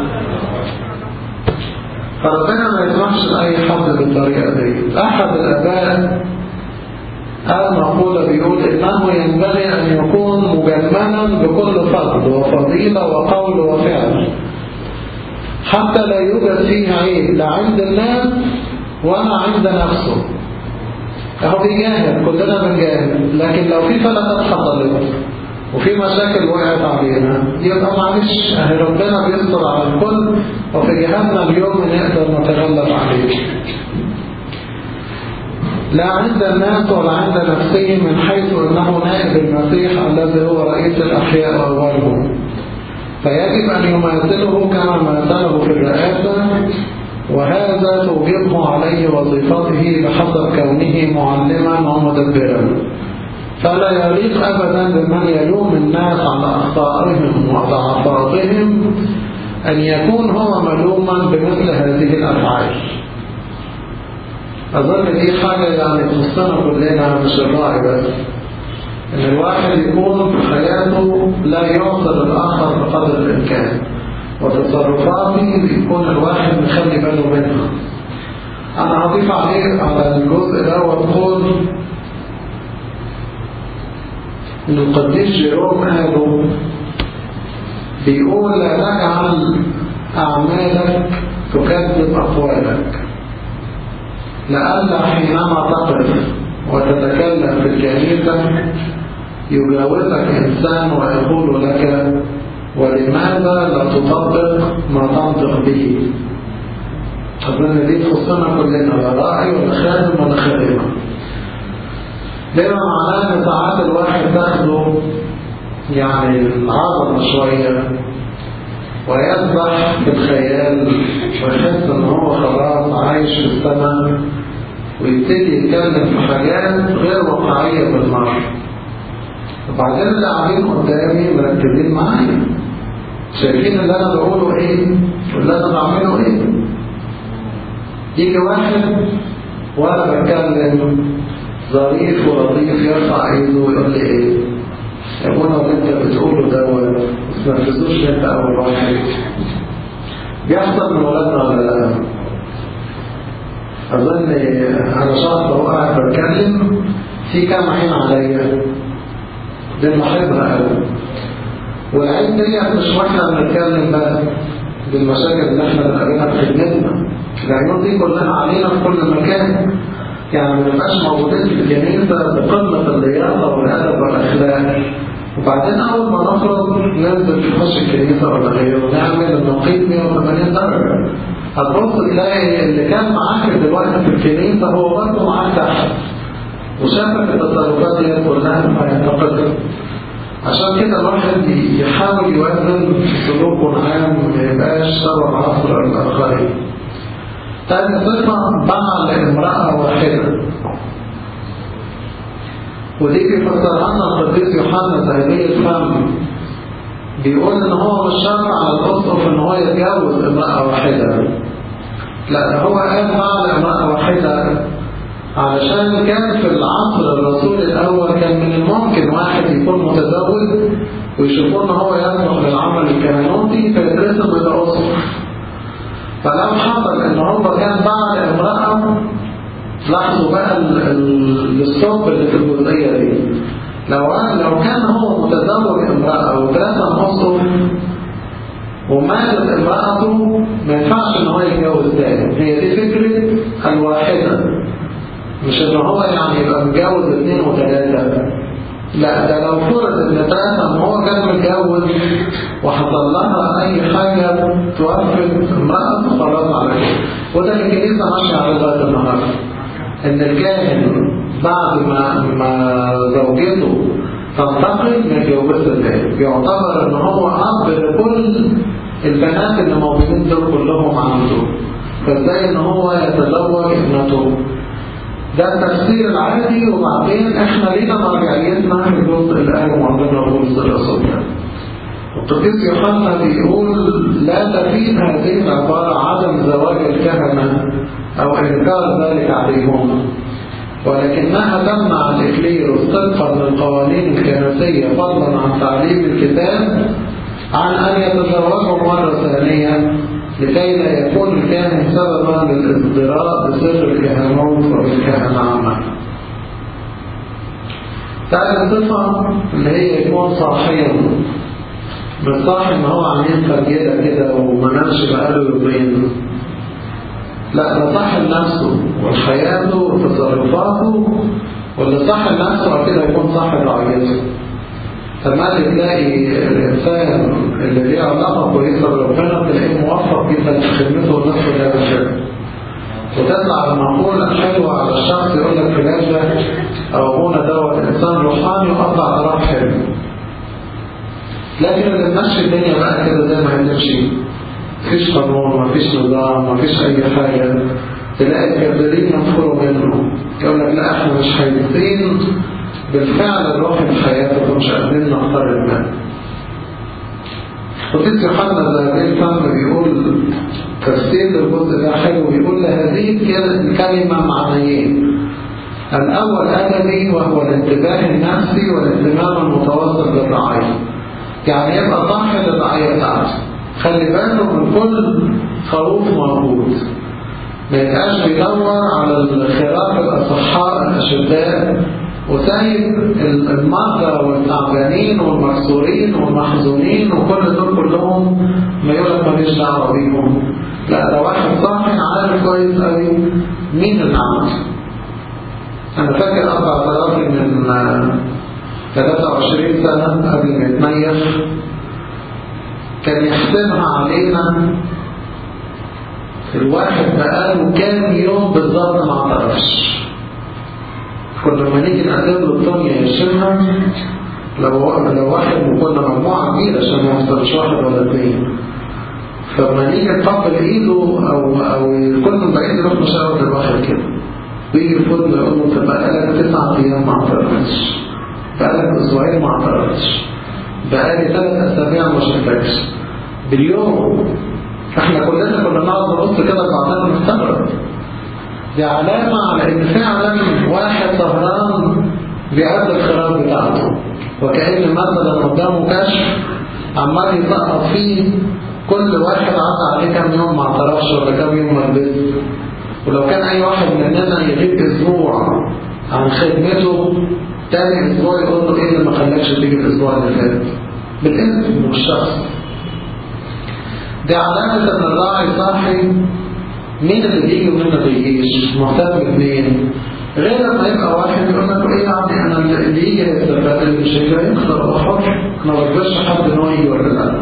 فربنا ما يسمحش لأي حد بالطريقة دي أحد الآباء قال مقولة بيقول إنه ينبغي أن يكون مجملا بكل فضل وفضيلة وقول وفعل حتى لا يوجد فيه عيب لا عند الناس ولا عند نفسه اهو بيجاهد كلنا بنجاهد لكن لو في فلتات حصلت وفي مشاكل وقعت علينا يبقى معلش اهي ربنا بيستر على الكل وفي جهادنا اليوم نقدر نتغلب عليه لا عند الناس ولا عند نفسه من حيث أنه نائب المسيح الذي هو رئيس الأحياء وأولهم فيجب أن يماثله كما ماثله في الرئاسة وهذا توجبه عليه وظيفته بحسب كونه معلما ومدبرا فلا يليق أبدا بمن يلوم الناس على أخطائهم وضعفاتهم أن يكون هو ملوما بمثل هذه الأفعال أظن دي حاجة يعني تخصنا كلنا مش الراعي بس إن الواحد يكون في حياته لا يعصر الآخر بقدر الإمكان وتصرفاته يكون الواحد مخلي باله منها أنا هضيف عليه على الجزء ده وأقول إن القديس جيروم قالوا بيقول لا تجعل أعمالك تكذب أقوالك لألا حينما تقف وتتكلم في الكنيسة يجاوزك إنسان ويقول لك ولماذا لا تطبق ما تنطق به أظن دي تخصنا كلنا لا راعي ولا خادم ولا خادمة ده معناه ان ساعات الواحد تاخده يعني العظمة شوية ويسبح في الخيال ويحس ان هو خلاص عايش في السماء ويبتدي يتكلم في حاجات غير واقعية بالمرة وبعدين اللي قاعدين قدامي مركزين معايا شايفين اللي انا بقوله ايه واللي انا بعمله ايه يجي واحد وانا بتكلم ظريف ولطيف يرفع ايده ويقول لي ايه يا ابونا اللي انت بتقوله ده ما تنفذوش انت اول واحد بيحصل من ولادنا ولا لا اظن انا شخص هو قاعد بتكلم في كام عين عليا دي بحبها قوي والعين دي مش واحنا بنتكلم بس بالمشاكل اللي احنا بنقابلها في خدمتنا العيون دي كلها علينا في كل مكان يعني ما نبقاش موجودين في الكنيسة بقمة اللياقة والأدب والأخلاق وبعدين أول ما نخرج ننزل نخش الكنيسة ولا غيره نعمل النقيض 180 درجة هتبص تلاقي اللي كان معاك دلوقتي في الكنيسة هو برضه معاك تحت وشافك التصرفات دي كلها فينتقدها عشان كده الواحد يحاول يوازن سلوكه العام ما يبقاش سبب عصر الآخرين تاني صفة باع لامرأة واحدة ودي بيفسرها لنا القديس يوحنا ذهبي الفم بيقول ان هو مش شرط على الاسقف ان هو يتجوز امرأة واحدة لا ده هو قال باع لامرأة واحدة علشان كان في العصر الرسول الاول كان من الممكن واحد يكون متزوج ويشوفون ان هو يصلح للعمل الكهنوتي فيترسم الى اسقف فلو حصل ان هو كان بعد امرأة لاحظوا بقى الصوب اللي في الجزئية دي لو لو كان هو متزوج امرأة وثلاثة مصر وماتت امرأته ما ينفعش ان هو يتجوز تاني هي دي فكرة الواحدة مش ان هو يعني يبقى متجوز اثنين وثلاثة لا ده لو فرض ان ثلاثة ان هو كان متجوز وحصل لها اي حاجة توفت امرأة خلاص على كده وده الكنيسة ماشية على لغاية النهاردة ان الكاهن بعد ما ما زوجته تنتقل ما يتجوزش تاني بيعتبر ان هو اب لكل البنات اللي موجودين دول كلهم عنده فازاي ان هو يتزوج ابنته ده التفسير العادي وبعدين احنا لينا مرجعيتنا في الجزء اللي قاله معلمنا بولس الرسول القديس يوحنا بيقول لا تفيد هذه العبارة عدم زواج الكهنة أو إنكار ذلك عليهم ولكنها تمنع الإكليروس طبقا للقوانين الكنسية فضلا عن تعليم الكتاب عن أن يتزوجوا مرة ثانية لكي لا يكون الكاهن سببا للازدراء بسر الكهنوت وبالكهنة عامة. تعالى الصفة اللي هي يكون صاحيا مش صح ان هو عاملين فجيرة كده وما نامش بقاله يومين لا ده صح لنفسه وحياته وتصرفاته واللي صح لنفسه كده يكون صح لرعيته فما تلاقي الإنسان اللي ليه علاقة كويسة بربنا تلاقيه موفق جدا في خدمته ونفسه ده بشكل وتطلع المقولة حلوة على الشخص يقول لك فلان ده أو أبونا دوت إنسان روحاني وقطع طرف حلو لكن اللي ماشي الدنيا بقى كده زي ما هي تمشي مفيش قانون مفيش نظام مفيش أي حاجة تلاقي الكذابين ينفروا منه يقول لك لا احنا مش حديثين بالفعل الروح في حياته مش قادرين نختار المال قديس يوحنا ذهبي الفم بيقول تفسير الجزء ده حلو بيقول هذه الكلمة معنيين الأول أدبي وهو الانتباه النفسي والاهتمام المتواصل بالرعاية يعني يبقى صاحب الرعاية بتاعته خلي باله من كل خروف موجود ما يبقاش بيدور على الخراف الأصحاء الأشداء وسايب المرضى والتعبانين والمكسورين والمحزونين وكل دول كلهم ما يقول لك ماليش دعوه بيهم لا ده واحد صاحي عارف كويس قوي مين اللي عمل انا فاكر اربع طلاتي من 23 سنه قبل ما يتميز كان يحسبها علينا الواحد بقاله كام يوم بالظبط ما اعترفش كنا لما نيجي نقدم له الدنيا يشيلها لو لو واحد وكنا مجموعه كبيره عشان ما يحصلش واحد ولا اثنين فلما نيجي نقبل ايده او او كل من بعيد يروح مشاور الواحد كده ويجي في ودنه يقول له انت بقالك تسع ايام ما اعترفتش بقالك اسبوعين ما اعترفتش بقالي ثلاث اسابيع ما شفتكش باليوم احنا كلنا كنا نقعد نبص كده بعضنا نستغرب دي علامة على ان فعلا واحد سهران بيأدي الخراب بتاعته وكأن مثلا قدامه كشف عمال يسقط فيه كل واحد عدى عليه كام يوم ما اعترفش ولا كام يوم ما لبسش ولو كان اي واحد مننا يغيب اسبوع عن خدمته تاني اسبوع يقول له ايه اللي ما خلاكش تيجي الاسبوع اللي فات بالاسم والشخص دي علامة ان الراعي صاحي مين اللي بيجي ومين اللي بيجيش مهتم بمين غير لما يبقى واحد يقول لك ايه يعني انا اللي يجي هيستفاد اللي مش هيجي يخسر هو حر انا ما بجبرش حد ان هو يجي ولا لا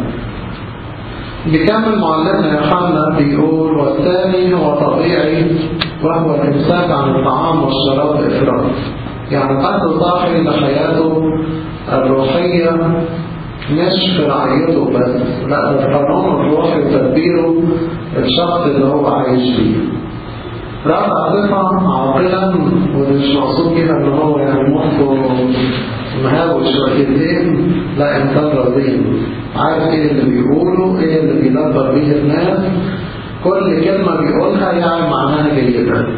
بيكمل معلمنا يوحنا بيقول والثاني هو طبيعي وهو الامساك عن الطعام والشراب بافراط يعني قد صاحي لحياته الروحيه مش في رعيته بس لا ده القانون الروحي وتدبيره الشخص اللي هو عايش فيه رابع صفة عاقلا ومش مقصود كده ان هو يعني مخه مهاوش شويتين لا انسان رزين عارف ايه اللي بيقوله ايه اللي بيدبر بيه الناس كل كلمة بيقولها يعني معناها جيدة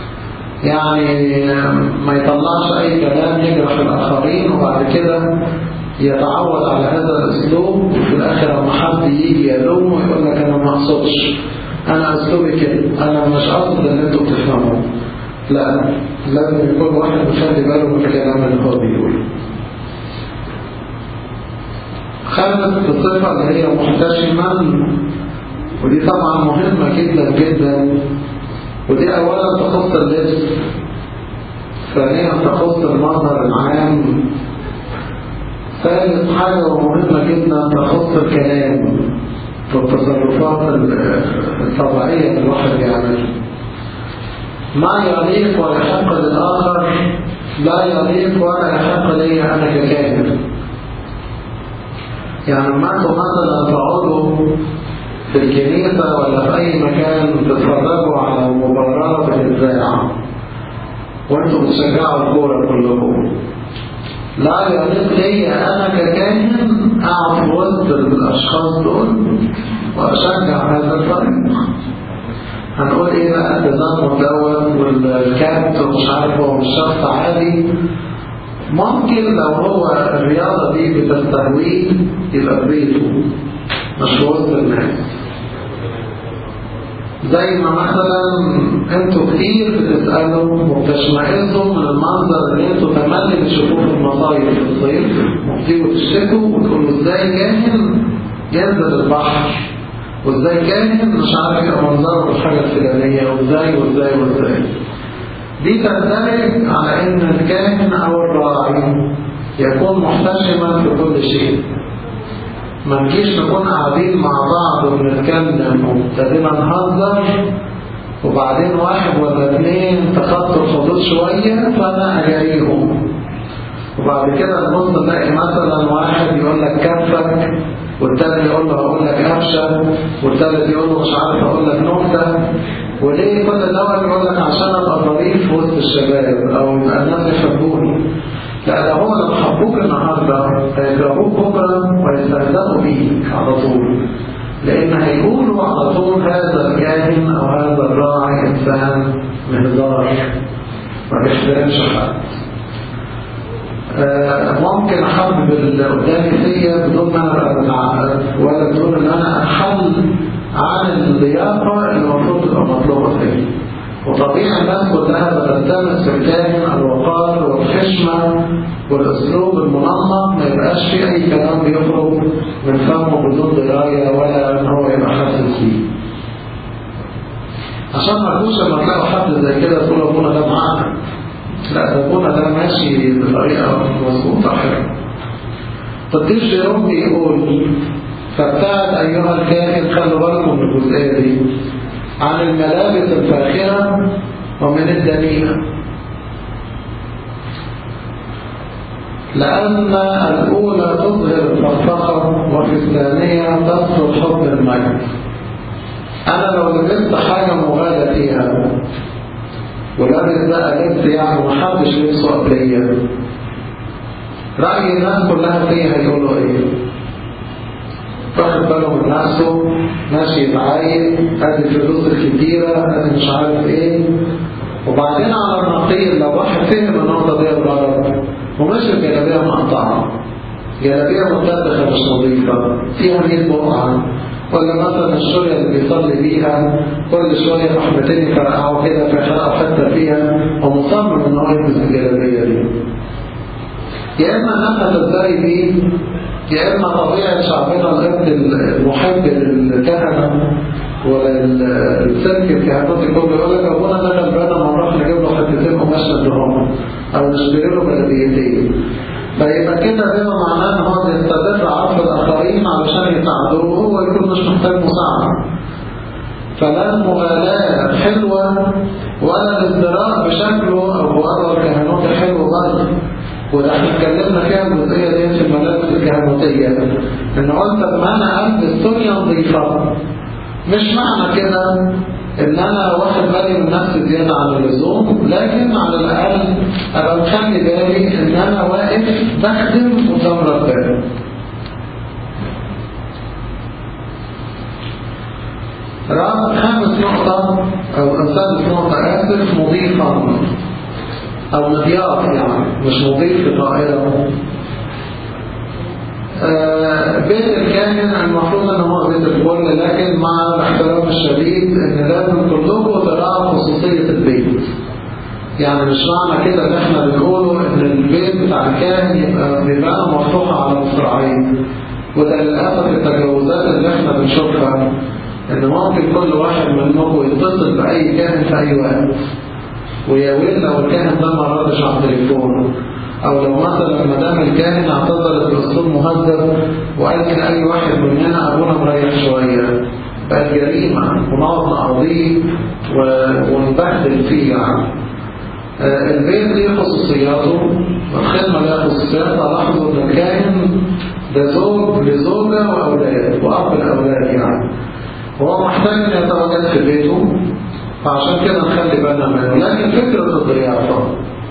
يعني ما يطلعش اي كلام يجرح الاخرين وبعد كده يتعود على هذا الاسلوب وفي الاخر لما حد يجي يلومه يقول لك انا ما اقصدش انا اسلوبي كده انا مش قصد ان انتوا تفهموا لا لازم يكون واحد مخلي باله من الكلام اللي هو بيقوله خامس الصفة اللي هي محتشما ودي طبعا مهمة جدا جدا ودي اولا تخص اللبس ثانيا تخص المظهر العام ثالث حاجة ومهمة جدا تخص الكلام والتصرفات الطبيعية اللي الواحد بيعملها ما يليق ويحق للآخر لا يليق ولا يحق لي أنا ككاهن يعني لما انتم مثلا تقعدوا في الكنيسة ولا في أي مكان تتفرجوا على مباراة بتتذاع وانتم بتشجعوا الكورة كلكم لا يليق لي أنا ككاهن أقعد في وسط الأشخاص دول وأشجع هذا الفريق هنقول إيه بقى التزامن دوت والكابت ومش عارف هو مش شخص عادي ممكن لو هو الرياضة دي بتستهويه يبقى في بيته مش في وسط الناس زي ما مثلا انتوا كتير بتسألوا وبتشمئزوا من المنظر اللي انتوا تملي بتشوفوه في المصايف في الصيف وبتيجوا تشتكوا وتقولوا ازاي كاهن ينزل البحر وازاي كاهن مش عارف يبقى منظره الحاجة الفلانية وازاي وازاي وازاي دي تندرج على ان الكاهن او الراعي يكون محتشما في كل شيء ما نجيش نكون قاعدين مع بعض وبنتكلم وابتدينا نهزر وبعدين واحد ولا اثنين تخطوا الحدود شوية فأنا أجاريهم وبعد كده نبص نلاقي مثلا واحد يقول لك كفك والتاني يقول له هقول لك أبشر والتالت يقول له مش عارف هقول لك نكتة وليه كل دوت يقول لك عشان ابقى ظريف في وسط الشباب او يبقى الناس يحبوني لا ده هو لما حبوك النهارده هيكرهوك بكره ويستهزئوا بيك على طول لان هيقولوا على طول هذا الكاهن او هذا الراعي انسان مهزار ما بيحترمش حد آه ممكن احبب اللي قدامي فيا بدون ما انا ابقى متعقد ولا بدون ان انا احل عن الضيافه اللي المفروض تبقى مطلوبه فيا وطبيعي الناس كلها بتلتمس في الكاهن الوقار والحشمه والاسلوب المنظم ما يبقاش في اي كلام بيخرج من فمه بدون درايه ولا ان هو يبقى حاسس بيه. عشان ما تكونش لما تلاقوا حد زي كده تقول ابونا ده معاك لا ده ابونا ده ماشي بطريقه مظبوطه حلوه. قديس جيروم بيقول فابتعد أيها الكاهن خلوا بالكم من الجزئية دي عن الملابس الفاخرة ومن الدنيئة لأن الأولى تظهر الفخر وفي الثانية تظهر حب المجد أنا لو لبست حاجة مغالى فيها ولابس بقى لبس يعني محدش لبسه قبليا رأي الناس كلها فيها يقولوا إيه واخد باله من نفسه ماشي يتعاين ادي الفلوس الكتيرة ادي مش عارف ايه وبعدين على النقيض لو واحد فهم النقطة دي غلط وماشي الجلابية مقطعة جلابية متدخة مش نظيفة فيها 100 بقعة ولا مثلا الشورية اللي بيصلي بيها كل شوية رحمتين يفرقعوا كده فيخلقوا حتة فيها ومصمم ان هو يلبس الجلابية دي يا اما الناس هتزدري بيه يا إما طبيعة شعبنا الغد المحب للكهنة والسلك الكهنوتي كله يقول لك أبونا ده غلبانة ما نروح نجيب له حتتين قماش ندهم أو نشتري له بلديتين فيبقى كده ده معناه إن هو بيستدر عرض الآخرين علشان يساعدوه وهو يكون مش محتاج مساعدة فلا المغالاة حلوة ولا الازدراء بشكله أو بوضع الكهنوت حلو برضه وده احنا اتكلمنا فيها الجزئيه دي في الملابس الكهنوتيه ان قلت ما انا البس دنيا نظيفه مش معنى كده ان انا واخد بالي من نفسي زياده عن اللزوم لكن على الاقل ابقى مخلي بالي ان انا واقف بخدم قدام ربنا رابع خامس نقطة أو سادس نقطة آسف مضيفا أو مضياف يعني مش مضيف في طائرة آه بيت الكاهن المفروض ان هو بيت الكل لكن مع الاحترام الشديد ان لازم كلكم تراعوا خصوصية البيت يعني مش معنى كده ان احنا بنقوله ان البيت بتاع الكاهن يبقى بيبقى مفتوحة على مصراعين وده للأسف التجاوزات اللي احنا بنشوفها ان ممكن كل واحد منكم يتصل بأي كاهن في أي وقت ويا ويل لو الكاهن ده ما ردش على التليفون او لو مثلا مدام الكاهن اعتذرت باسلوب مهذب وقالت لاي واحد مننا ابونا مريح شويه بقت جريمه ونقعد نقضيه ونبهدل فيه يعني آه البيت ليه خصوصياته والخدمه لها خصوصيات لاحظوا ان الكاهن ده زوج لزوجه واولاد واب الاولاد يعني هو محتاج ان يتواجد في بيته فعشان كده نخلي بالنا منه لكن فكرة الضيافة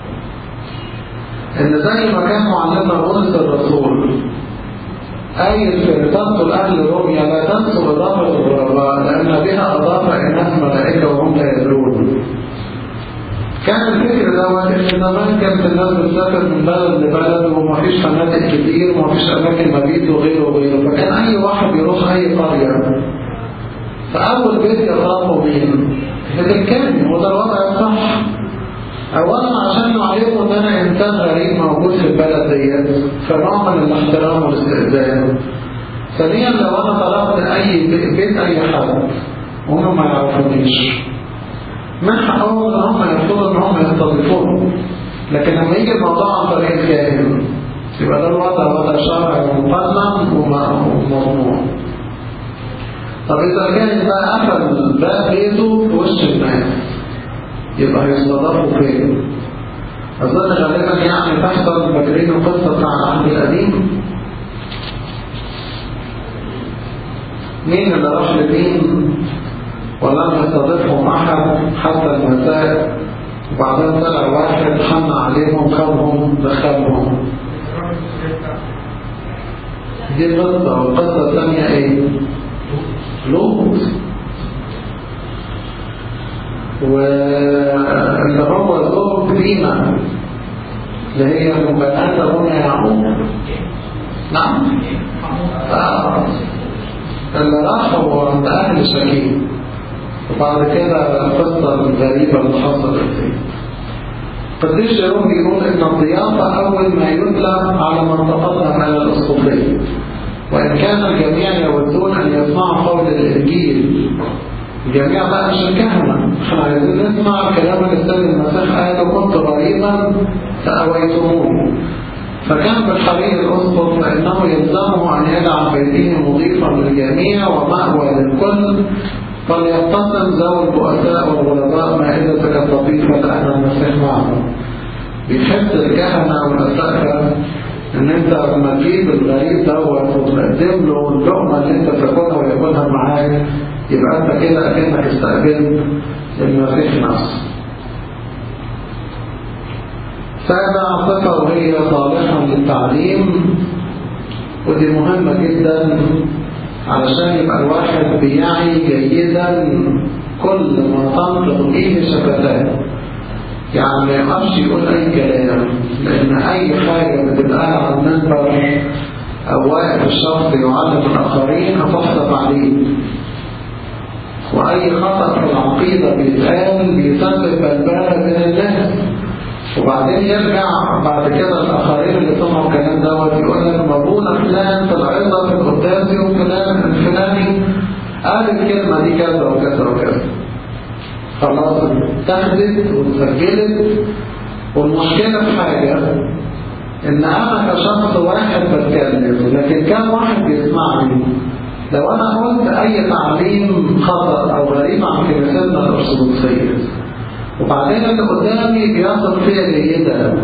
ان زي ما كان معلمنا بولس الرسول آية في رسالته لأهل روميا لا تنسوا إضافة الغرباء لأن بها أضاف إناس ملائكة وهم لا يدرون كان الفكر دوت ان زمان كانت الناس بتسافر من بلد لبلد ومفيش فنادق كتير ومفيش اماكن مبيت وغيره وغيره فكان اي واحد يروح اي قريه فاول بيت يخافوا مين؟ بتتكلم وده الوضع الصح اولا عشان نعرفوا ان انا انسان غريب موجود في البلد ديت فنوع من الاحترام والاستئذان ثانيا لو انا طلبت اي بيت اي حد وهم ما يعرفونيش من حقهم ان هم يرفضوا ان هم يستضيفوني لكن لما يجي الموضوع عن طريق الكاهن يبقى ده الوضع وضع شرعي ومقنن ومضمون طب إذا كان بقى قفل باب بيته في وش الناس يبقى هيستضافوا فين؟ أظن غالبا يعني تحصل فاكرين القصة بتاع العهد القديم مين اللي راح لمين ولم يستضيفهم أحد حتى المساء وبعدين طلع واحد حن عليهم خدهم دخلهم دي قصة والقصة الثانية ايه؟ لوط واللي هو زوج دينا اللي هي مبنات ابونا يعقوب نعم آه. اللي راحوا عند اهل شكيم وبعد كده القصة الغريبة اللي حصلت دي قديس جيروم بيقول ان الضيافة اول ما يطلع على من تقدم على الاسقفية وان كان الجميع يودون ان يسمعوا قول الانجيل الجميع بقى مش الكهنة احنا عايزين نسمع كلام السيد المسيح قال كنت غريبا فأويتموني فكان بالحري الأسقف فإنه يلزمه أن يجعل بيته مضيفا للجميع ومأوى للكل فليقتسم ذوي البؤساء والغرباء مائدة كالطبيخة لأن المسيح معهم بيحس الكهنة والأسقفة ان انت لما تجيب الغريب دوت وتقدم له اللقمة اللي انت تاكلها وياكلها معاك يبقى انت كده اكنك استقبلت المسيح نفسه سابع صفة وهي صالحة للتعليم ودي مهمة جدا علشان يبقى الواحد بيعي جيدا كل ما تنطق به شفتاه يعني ما يقفش يقول أي كلام لأن أي حاجة بتتقال على المنبر أو واقف الشخص يعلم الآخرين هتحسب عليه وأي خطأ في العقيدة بيتقال بيسبب بلبلة بين الناس وبعدين يرجع بعد كده الآخرين اللي سمعوا الكلام دوت يقول لك مبونا فلان في العظة في القداس يوم فلان الفلاني قال الكلمة دي كذا وكذا وكذا خلاص اتخذت واتسجلت والمشكلة في حاجة ان انا كشخص واحد بتكلم لكن كم واحد بيسمعني لو انا قلت اي تعليم خطأ او غريب عن كنيستنا الارثوذكسية وبعدين اللي قدامي بيثق فيا جيدا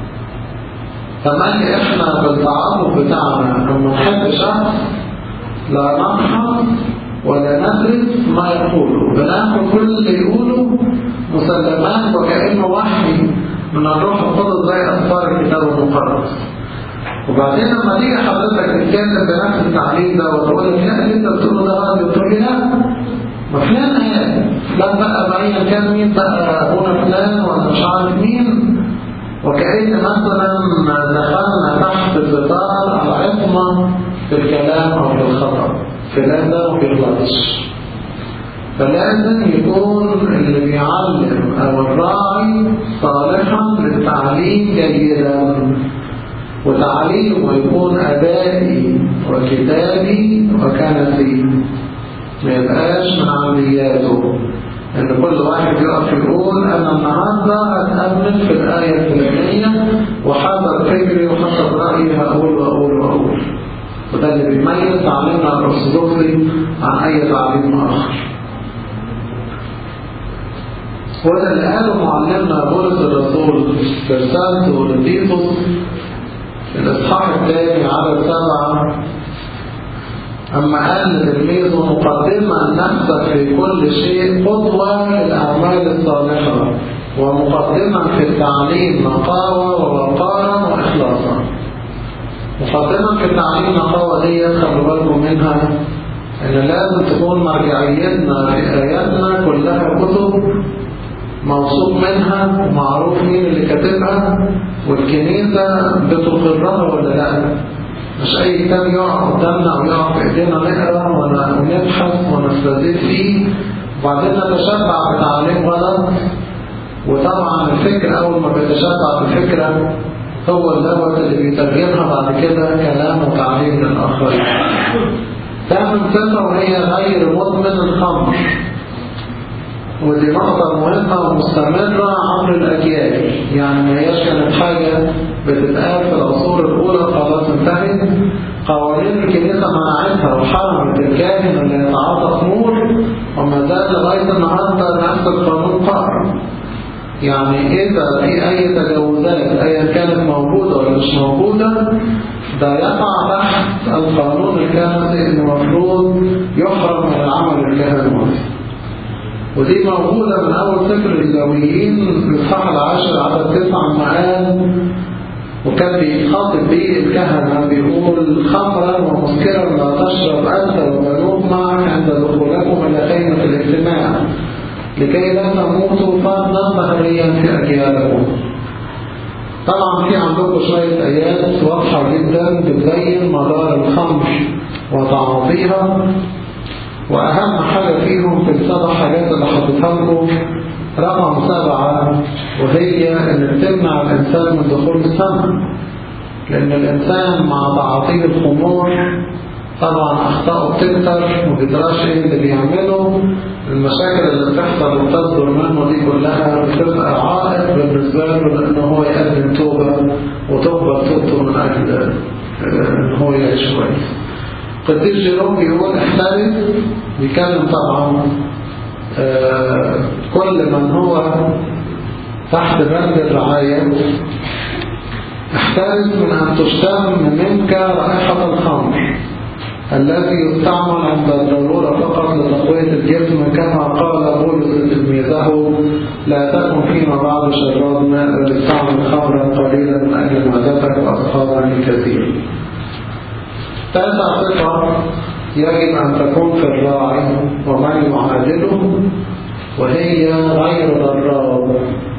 كمان احنا بالتعاطف بتاعنا لما نحب شخص لا نرحم ولا ندرس ما يقوله بناخد كل اللي يقوله مسلمات وكأنه وحي من الروح القدس زي أسفار الكتاب المقدس وبعدين لما تيجي حضرتك تتكلم بنفس التعليم ده وتقول لك لا اللي انت بتقوله ده غلط تقول لي لا ما فلان قال فلان بقى بعيا كان مين بقى ابونا فلان ولا مش عارف مين وكأن مثلا دخلنا تحت ستار العصمة في الكلام أو في الخطأ فلان ده ما بيغلطش فلازم يكون اللي بيعلم أو الراعي صالحا للتعليم جيدا وتعليمه يكون أدائي وكتابي وكنسي ما يبقاش من عملياته ان كل واحد يقف يقول انا النهارده هتأمل في الآية الفلانية وحضر فكري وحضر رأيي هقول وأقول وأقول وده اللي بيميز تعليمنا الأرثوذكسي عن أي تعليم آخر وده اللي قاله معلمنا بولس الرسول في رسالته لتيتوس الإصحاح الثاني عدد سبعة أما قال لتلميذه مقدما نفسك في كل شيء قدوة للأعمال الصالحة ومقدما في التعليم نقاوة ووقارا وإخلاصا مقدما في التعليم نقاوة دي خلوا بالكم منها إن لازم تكون مرجعيتنا في آياتنا كلها كتب موثوق منها ومعروف مين اللي كاتبها والكنيسة بتقرها ولا لا مش أي كتاب يقع قدامنا أو يقع في إيدينا نقرا ونبحث ونستزيد فيه وبعدين نتشبع بتعليم غلط وطبعا الفكر أول ما بيتشبع بالفكرة هو الدوت اللي بيترجمها بعد كده كلام وتعليم للآخرين. تعمل صفة وهي غير مدمن الخمر ودي نقطة مهمة ومستمرة عبر الأجيال يعني ما هياش كانت حاجة بتتقال في العصور الأولى خلاص انتهت قوانين الكنيسة منعتها وحرمت الكاهن اللي يتعاطى خمور وما زال لغاية النهاردة نفس القانون قائم يعني إذا في أي تجاوزات أيا كانت موجودة ولا مش موجودة ده يقع تحت القانون الكنسي اللي المفروض يحرم من العمل الكهنوتي ودي موجودة من أول سفر اللاويين الإصحاح العاشر عدد تسعة قال وكان بيخاطب بيه الكهنة بيقول خمرا ومسكرا لا تشرب أنت وبنوك معك عند دخولكم إلى خيمة الاجتماع لكي لا تموتوا فضلا بهريا في أجيالكم طبعا في عندكم شوية آيات واضحة جدا بتبين مدار الخمر وتعاطيها وأهم حاجة فيهم في السبع حاجات اللي حطيتها لكم رقم سبعة وهي أن تمنع الإنسان من دخول السماء لأن الإنسان مع تعاطيه الخمور طبعا أخطاءه بتكتر ما بيدراش إيه اللي بيعمله المشاكل اللي بتحصل وبتصدر منه دي كلها بتبقى عائق بالنسبة له لأن هو يقدم توبة وتقبل توبته من أجل إن هو يعيش كويس قديس جيروم بيقول احترس بيتكلم طبعا آه كل من هو تحت بند الرعاية احترس من أن تشتم منك رائحة الخمر الذي يستعمل عند الضرورة فقط لتقوية الجسم كما قال بولس لتلميذه لا تكن فيما بعد شراب ماء بل استعمل خمرا قليلا من أجل معدتك وأصحابا الكثير تاسع صفة يجب أن تكون في الراعي ومن يعادله وهي غير ضراب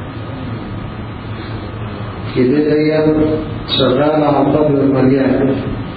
كده دي شغالة على الطبل المليان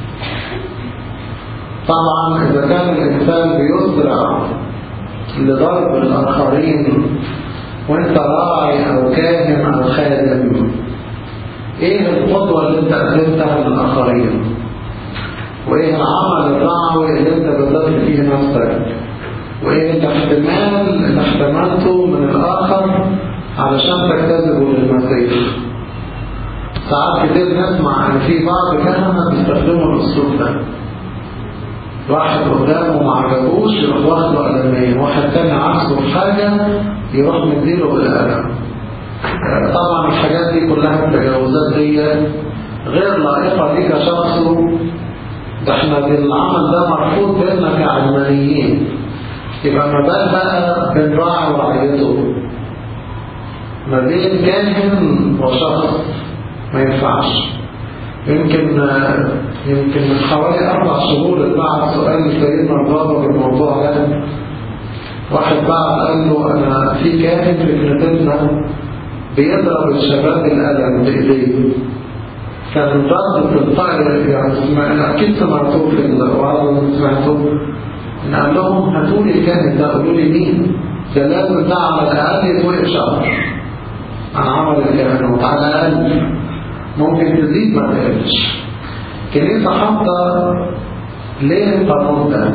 طبعا إذا كان الإنسان بيسرع لضرب الآخرين وانت راعي أو كاهن أو خادم ايه القدوة اللي انت قدمتها للآخرين وايه العمل الرعوي اللي انت بذلت فيه نفسك وايه الاحتمال اللي احتملته من الآخر علشان تجتذبه للمسيح ساعات كتير نسمع ان في بعض كهنة بيستخدموا الاسلوب ده واحد قدامه ما عجبوش يروح واخده قلمين واحد تاني عكسه في حاجة يروح مديله بالقلم طبعا الحاجات دي كلها التجاوزات دي غير لائقة ليك كشخصه ده احنا بالعمل ده مرفوض بيننا كعلمانيين يبقى ما بال بقى بين راعي ورعيته ما بين كاهن وشخص ما ينفعش يمكن يمكن من حوالي أربع شهور اتبعت سؤال لسيدنا البابا بالموضوع ده واحد بعت قال له أنا في كاهن في كنيستنا بيضرب الشباب القلم بإيديه كان الضرب في الطائر يعني أكيد سمعتوه في الوعظ اللي سمعتوه إن قال لهم هاتوا لي الكاهن ده قولوا لي مين ده لازم ده على الأقل يتوقف شهر عن عمل الكهنوت على الأقل ممكن تزيد ما تقلش كنيسة حاطة ليه القانون ده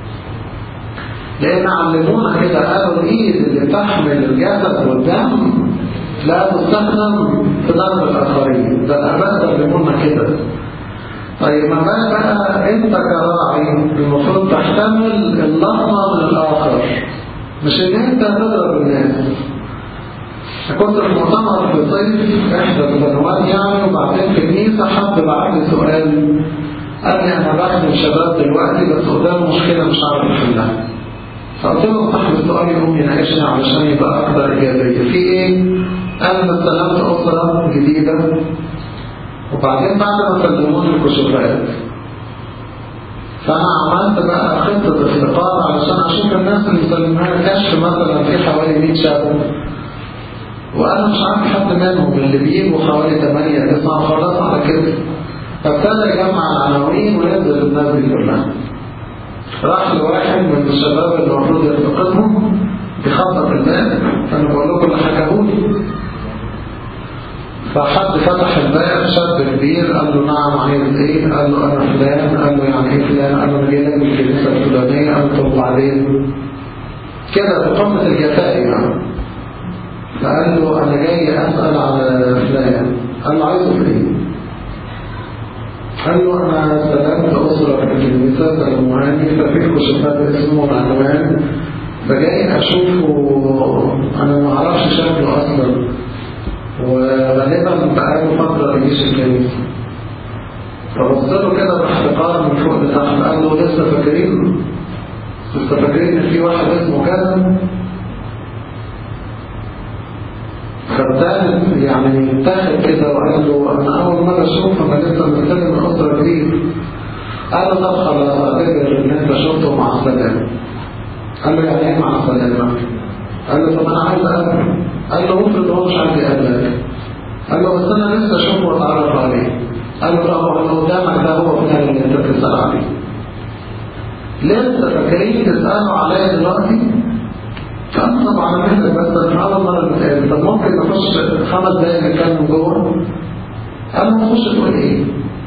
لأن علمونا كده قالوا الإيد اللي بتحمل الجسد والدم لا تستخدم في ضرب الآخرين ده الآباء علمونا كده طيب ما بقى بقى أنت كراعي المفروض تحتمل اللحظة من الآخر مش إن أنت تضرب الناس كنت في مؤتمر في صيف احدى السنوات يعني وبعدين في الكنيسه حد بعت لي سؤال قال لي انا بخدم شباب دلوقتي بس قدام مشكله مش عارف احلها فقلت له صاحب السؤال يقوم يناقشني علشان يبقى اكثر ايجابيه في ايه؟ قال انا استلمت اسره جديده وبعدين بعد ما سلموني الكشوفات فانا عملت بقى خطه افتقار علشان اشوف الناس اللي مسلمها كشف مثلا في حوالي 100 شاب وانا مش عارف حد منهم اللي بيجوا حوالي 8 9 خلاص على كده فابتدى يجمع العناوين وينزل الناس دي كلها راح لواحد من الشباب اللي المفروض يفتقدهم بيخبط الباب انا بقول لكم اللي حكاهولي فحد فتح الباب شاب كبير قال له نعم عايز ايه قال له انا فلان قال له يعني ايه فلان قال له انا جاي لك من الكنيسه الفلانيه قال له طب وبعدين كده بقمه الجفاء يعني فقال له أنا جاي أسأل على فلان قال له عايزه في إيه؟ قال له أنا استلمت أسرة في الكنيسة سلموهاني ففيكم شباب اسمه العنوان فجاي أشوفه أنا ما أعرفش شكله أصلا وغالبا بقاله فترة بيجيش الكنيسة فبص له كده باحتقار من فوق لتحت قال له لسه فاكرين لسه فاكرين ان في واحد اسمه كذا فابتدت يعني اتاخد كده وقال له انا اول مره اشوف انا لسه مستلم من اسره جديد قال له طب خلاص اعتبر ان انت شفته مع السلامه قال له يعني ايه مع السلامه قال له طب انا عايز اقابله قال له افرض هو مش عايز يقابلك قال له بس انا لسه اشوفه واتعرف عليه قال له طب اللي قدامك ده هو فلان اللي انت بتسال عليه لسه فاكرين تسالوا عليا دلوقتي كان طبعا مثل بس اول مره نتقابل طب ممكن نخش خمس دقايق نتكلم جوه قال له نخش تقول ايه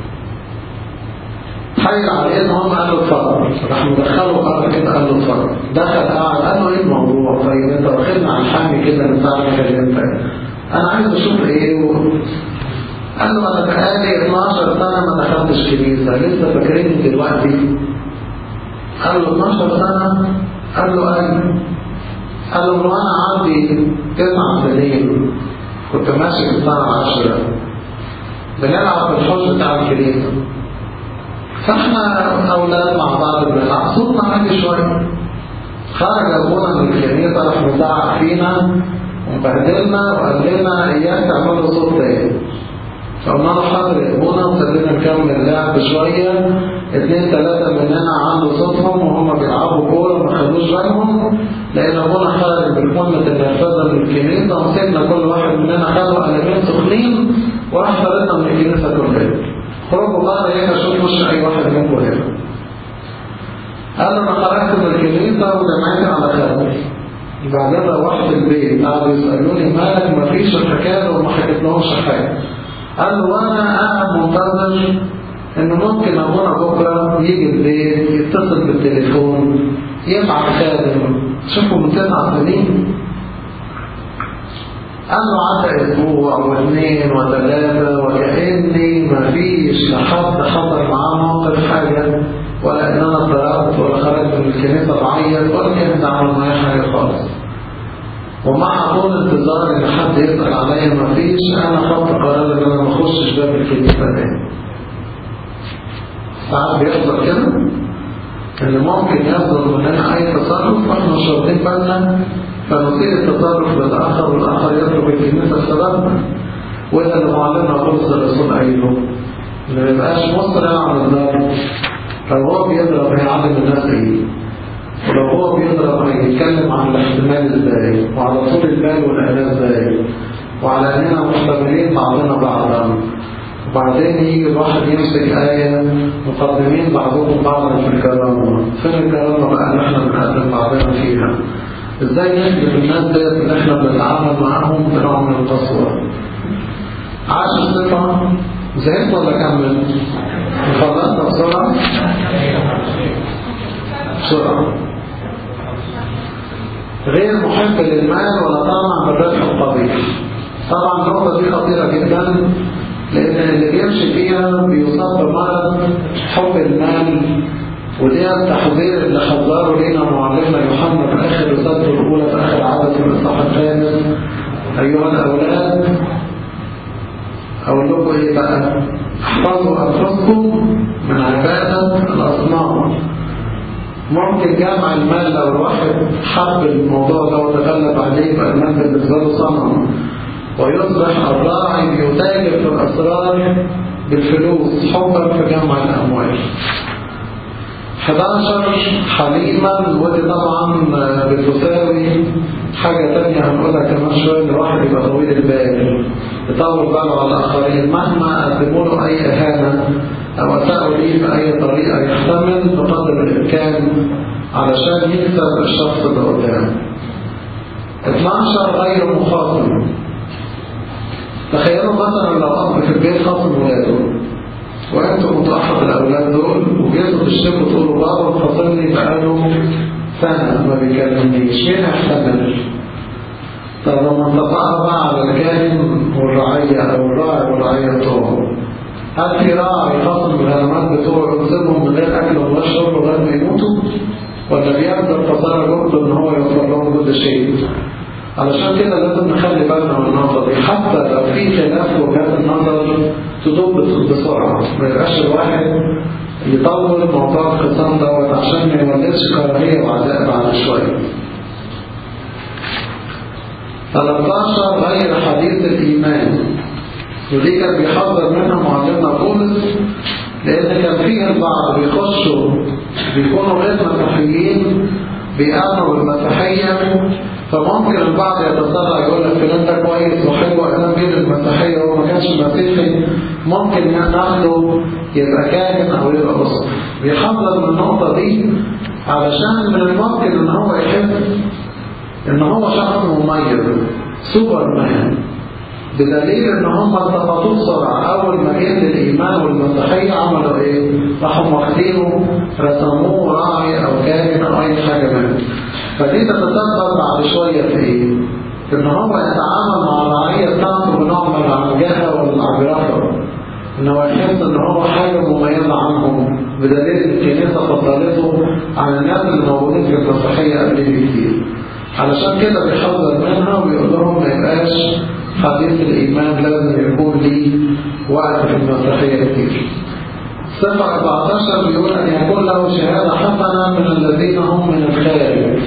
حي عليه ان هم قالوا اتفضل راح مدخله قرر كده قال له اتفضل دخل قعد قال له ايه الموضوع طيب انت واخدنا على الحامي كده من ساعه ما كلمتك انا عايز اشوف ايه و... قال له انا بقالي 12 سنه ما دخلتش كنيسه لسه فاكريني دلوقتي قال له 12 سنه قال له ايوه قال له وانا عندي تسع سنين كنت ماشي في السنه العاشره بنلعب في الحوش بتاع الكنيسه فاحنا اولاد مع بعض بنلعب صوتنا عالي شويه خرج ابونا من الكنيسه راح مزعق فينا ومبهدلنا وقال لنا اياك تعملوا صوت تاني فقلنا له حاضر يا ابونا وابتدينا نكمل اللعب شويه اثنين ثلاثه مننا عنده صوتهم وهم بيلعبوا كوره ما خدوش بالهم لان ابونا خرج بالحمة النرفزه من الكنيسه ومسكنا كل واحد مننا خدوا قلمين سخنين وراح طردنا من الكنيسه كلها خرجوا بره هنا شوف وش اي واحد منكم هنا قال انا خرجت من الكنيسه وجمعت على خالي بعدين روحت البيت قعدوا يسالوني مالك مفيش الحكايه وما حكيت لهمش حاجه قال له وانا قاعد منتظر انه ممكن ابونا بكره يجي البيت يتصل بالتليفون يبعت خادم شوفوا من تسع سنين قال له عدى اسبوع واثنين وثلاثه وكاني ما فيش لحد حصل معاه موقف حاجه ولا ان انا ضربت ولا خرجت من الكنيسه بعيط ولا كانت عمل معايا حاجه خالص ومع طول انتظار ان حد يسأل عليا ما فيش انا خدت قرار ان انا ما اخشش باب الكنيسة تاني ساعات بيحصل كده ان ممكن يصدر مننا اي تصرف واحنا مش واخدين بالنا فنصير التصرف للاخر والاخر يترك الكنيسة بسببنا وده اللي معلمنا بولس الرسول قايله ما يبقاش مسرع على الضرب لو هو بيضرب هيعلم الناس ايه ولو هو بيضرب هيتكلم عن الاحتمال ازاي وعلى طول البال والآلام ازاي وعلى اننا محتملين بعضنا بعضا وبعدين يجي الواحد يمسك آية مقدمين بعضكم بعضا في الكرامة فين الكرامة بقى اللي احنا بنقدم بعضنا فيها ازاي نخدم الناس ديت اللي احنا بنتعامل معاهم بنوع من القسوة عاش الصفة زهقت ولا كمل؟ خلصت بسرعة؟ بسرعة غير محب للمال ولا طمع بالربح القبيح طبعا النقطة دي خطيرة جدا لأن اللي بيمشي فيها بيصاب بمرض حب المال ودي التحذير اللي حذره لنا معلمنا يوحنا في آخر رسالته الأولى في آخر عدد في الإصحاح الثالث أيها الأولاد أقول لكم إيه بقى؟ احفظوا أنفسكم من عبادة الأصنام ممكن جمع المال لو الواحد حب الموضوع ده وتغلب عليه يبقى المال بالنسبه له صنم ويصبح الراعي بيتاجر في الاسرار بالفلوس حبا في جمع الاموال 11 حليما ودي طبعا بتساوي حاجة تانية هنقولها كمان شوية ان الواحد يبقى طويل البال يطول باله على الآخرين مهما قدموا له أي إهانة أو أساءوا ليه بأي طريقة يحتمل بقدر الإمكان علشان يكسب الشخص اللي قدامه 12 غير مخاصم تخيلوا مثلا لو أب في البيت خاصم ولاده وأنتم متأحد الأولاد دول وجيتوا تشتكوا تقولوا بابا خاصمني بقاله سنة ما بيكلمنيش مين يحتمل؟ طب لما انتقاها بقى على الكاهن والرعية أو الراعي والرعية بتوعه هل في راعي خاصم بالغنمات بتوعه يسيبهم من غير اكل ولا شرب لغايه ما يموتوا؟ ولا بيقدر فصار جهده ان هو يوفر لهم كل شيء؟ علشان كده لازم نخلي بالنا من النقطة دي حتى لو في خلاف في وجهات النظر تضبط بسرعة ما يبقاش الواحد يطول موضوع الخصام دوت عشان ما يولدش كراهية وعداء بعد شوية. 13 غير حديث الإيمان ودي كان بيحذر منها معلمنا بولس لأن كان فيه البعض بيخشوا بيكونوا غير مسيحيين بيأمنوا بالمسيحية فممكن البعض يتسرع يقول لك فلان ده كويس وحلو انا بين المسيحيه وهو ما كانش مسيحي ممكن ناخده يبقى كاهن او يبقى اسقف بيحذر من النقطه دي علشان من الممكن ان هو يحس ان هو شخص مميز سوبر مان بدليل ان هم التقطوه بسرعه اول ما جه الايمان والمسيحيه عملوا ايه؟ راحوا واخدينه رسموه راعي او كاهن او اي حاجه منه فدي تتسبب بعد شويه في ايه؟ ان هو يتعامل مع الرعيه بتاعته بنوع من العنجهه والعجرفه ان هو يحس ان هو حاجه مميزه عنهم بدليل ان الكنيسه فضلته عن الناس اللي موجودين في المسيحيه قبل كتير علشان كده بيحذر منها ويقول لهم ما يبقاش حديث الإيمان لازم يكون ليه وقت في المسيحية كتير صفة 14 بيقول أن يكون له شهادة حسنة من الذين هم من الخارج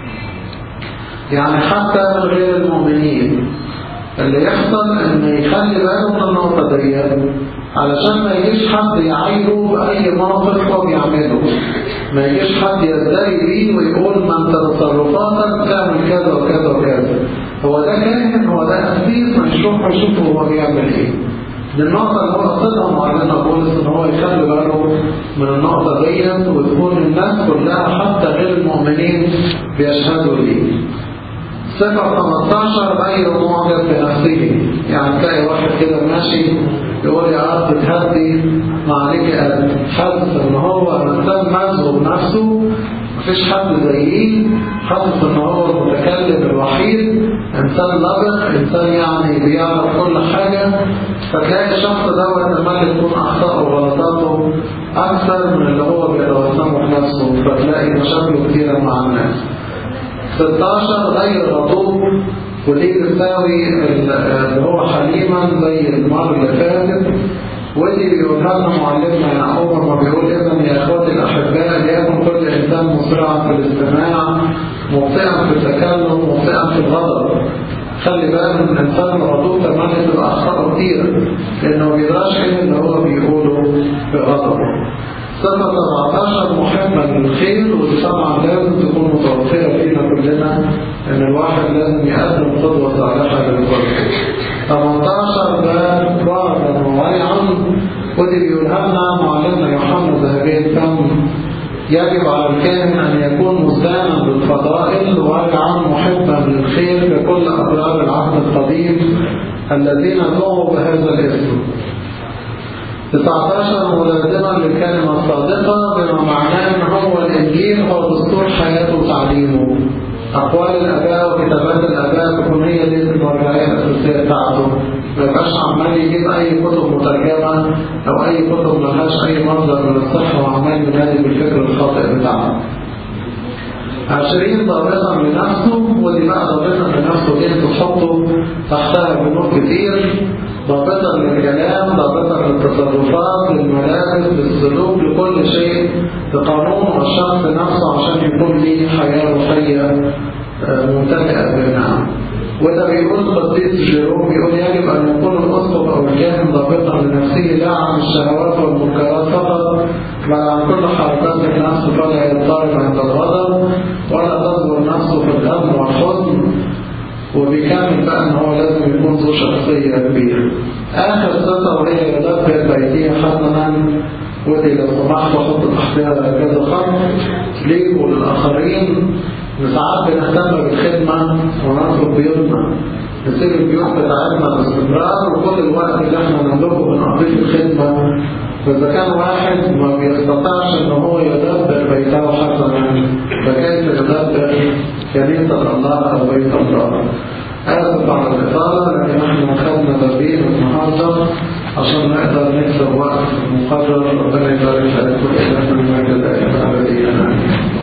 يعني حتى من غير المؤمنين اللي يحصل ان يخلي باله من النقطة دي علشان ما يجيش حد يعايره بأي موقف هو بيعمله ما يجيش حد يزدري بيه ويقول ما انت تصرفاتك تعمل كذا وكذا وكذا هو ده كاهن هو ده أسيس ما يشوف يشوفه هو بيعمل ايه دي النقطة اللي هو قصدها معلمنا بولس ان هو يخلي باله من النقطة دي وتكون الناس كلها حتى غير المؤمنين بيشهدوا ليه صفة 15 غير معجب بنفسه يعني تلاقي واحد كده ماشي يقول يا رب تهدي ما عليك قلب حاسس ان هو انسان مزهو بنفسه مفيش حد زيه حاسس ان هو المتكلم الوحيد انسان لبق انسان يعني بيعرف كل حاجة فتلاقي الشخص دوت لما تكون اخطاءه وغلطاته اكثر من اللي هو بيتوسمه في نفسه فتلاقي مشاكله كتيرة مع الناس 16 غير غضوب ودي بتساوي اللي هو حليما زي المرة اللي فاتت ودي بيقولها لنا معلمنا يعقوب لما بيقول اذا يا اخواتي الاحباء ليكن كل انسان مسرعا في الاستماع مبطئا في التكلم مبطئا في الغضب خلي بالك ان الانسان الغضوب تملي تبقى اخطاء كتير لانه ما بيدراش ايه اللي هو بيقوله بغضبه صفة 17 محبا للخير ودي طبعا لازم تكون متوفرة فينا كلنا ان الواحد لازم يقدم قدوة صالحة للكل 18 باب بعضا وويعا ودي بيقولها لنا معلمنا يوحنا ذهبي الفم يجب على الكاهن أن يكون مزدانا بالفضائل وارعا محبا للخير ككل أبرار العهد القديم الذين دعوا بهذا الاسم 19 ملازما للكلمة الصادقة بما معناه ان هو الانجيل هو دستور حياته وتعليمه اقوال الاباء وكتابات الاباء تكون هي دي المرجعيه الاساسيه بتاعته ما يبقاش عمال يجيب اي كتب مترجمه او اي كتب ملهاش اي مصدر من الصحه وعمال ينادي بالفكر الخاطئ بتاعه عشرين ضابطا لنفسه ودي بقى ضابطا لنفسه دي تحطه تحتها بنور كتير ضابطا للكلام ضابطا للتصرفات للملابس للسلوك لكل شيء لقانون الشخص نفسه عشان يكون ليه حياة روحية ممتلئة بالنعم وده بيقول قديس جيروم بيقول يجب أن يكون الأسقف أو الكاهن ضابطا لنفسه لا عن الشهوات والمنكرات فقط بل عن كل حركات النفس فلا يضطرب عند الغضب ولا تصبر نفسه في الهم والحزن وبيكمل بقى ان هو لازم يكون ذو شخصية كبيرة آخر صفة وهي يدبر بيتيه حسنا ودي لو سمحت احط تحتها كذا خط ليك وللآخرين ساعات بنهتم بالخدمة ونترك بيوتنا نسيب البيوت بتاعتنا باستمرار وكل الوقت اللي احنا نملكه بنقضيه في الخدمة فإذا كان واحد ما بيستطيعش ان هو يدبر بيته حسنا فكيف يدبر كنيسة الله أو بيت الله آسف على الإطالة لكن احنا خدنا تدريب النهاردة عشان نقدر نكسب وقت مقرر ربنا يبارك لكم إلى المجد الأبدي آمين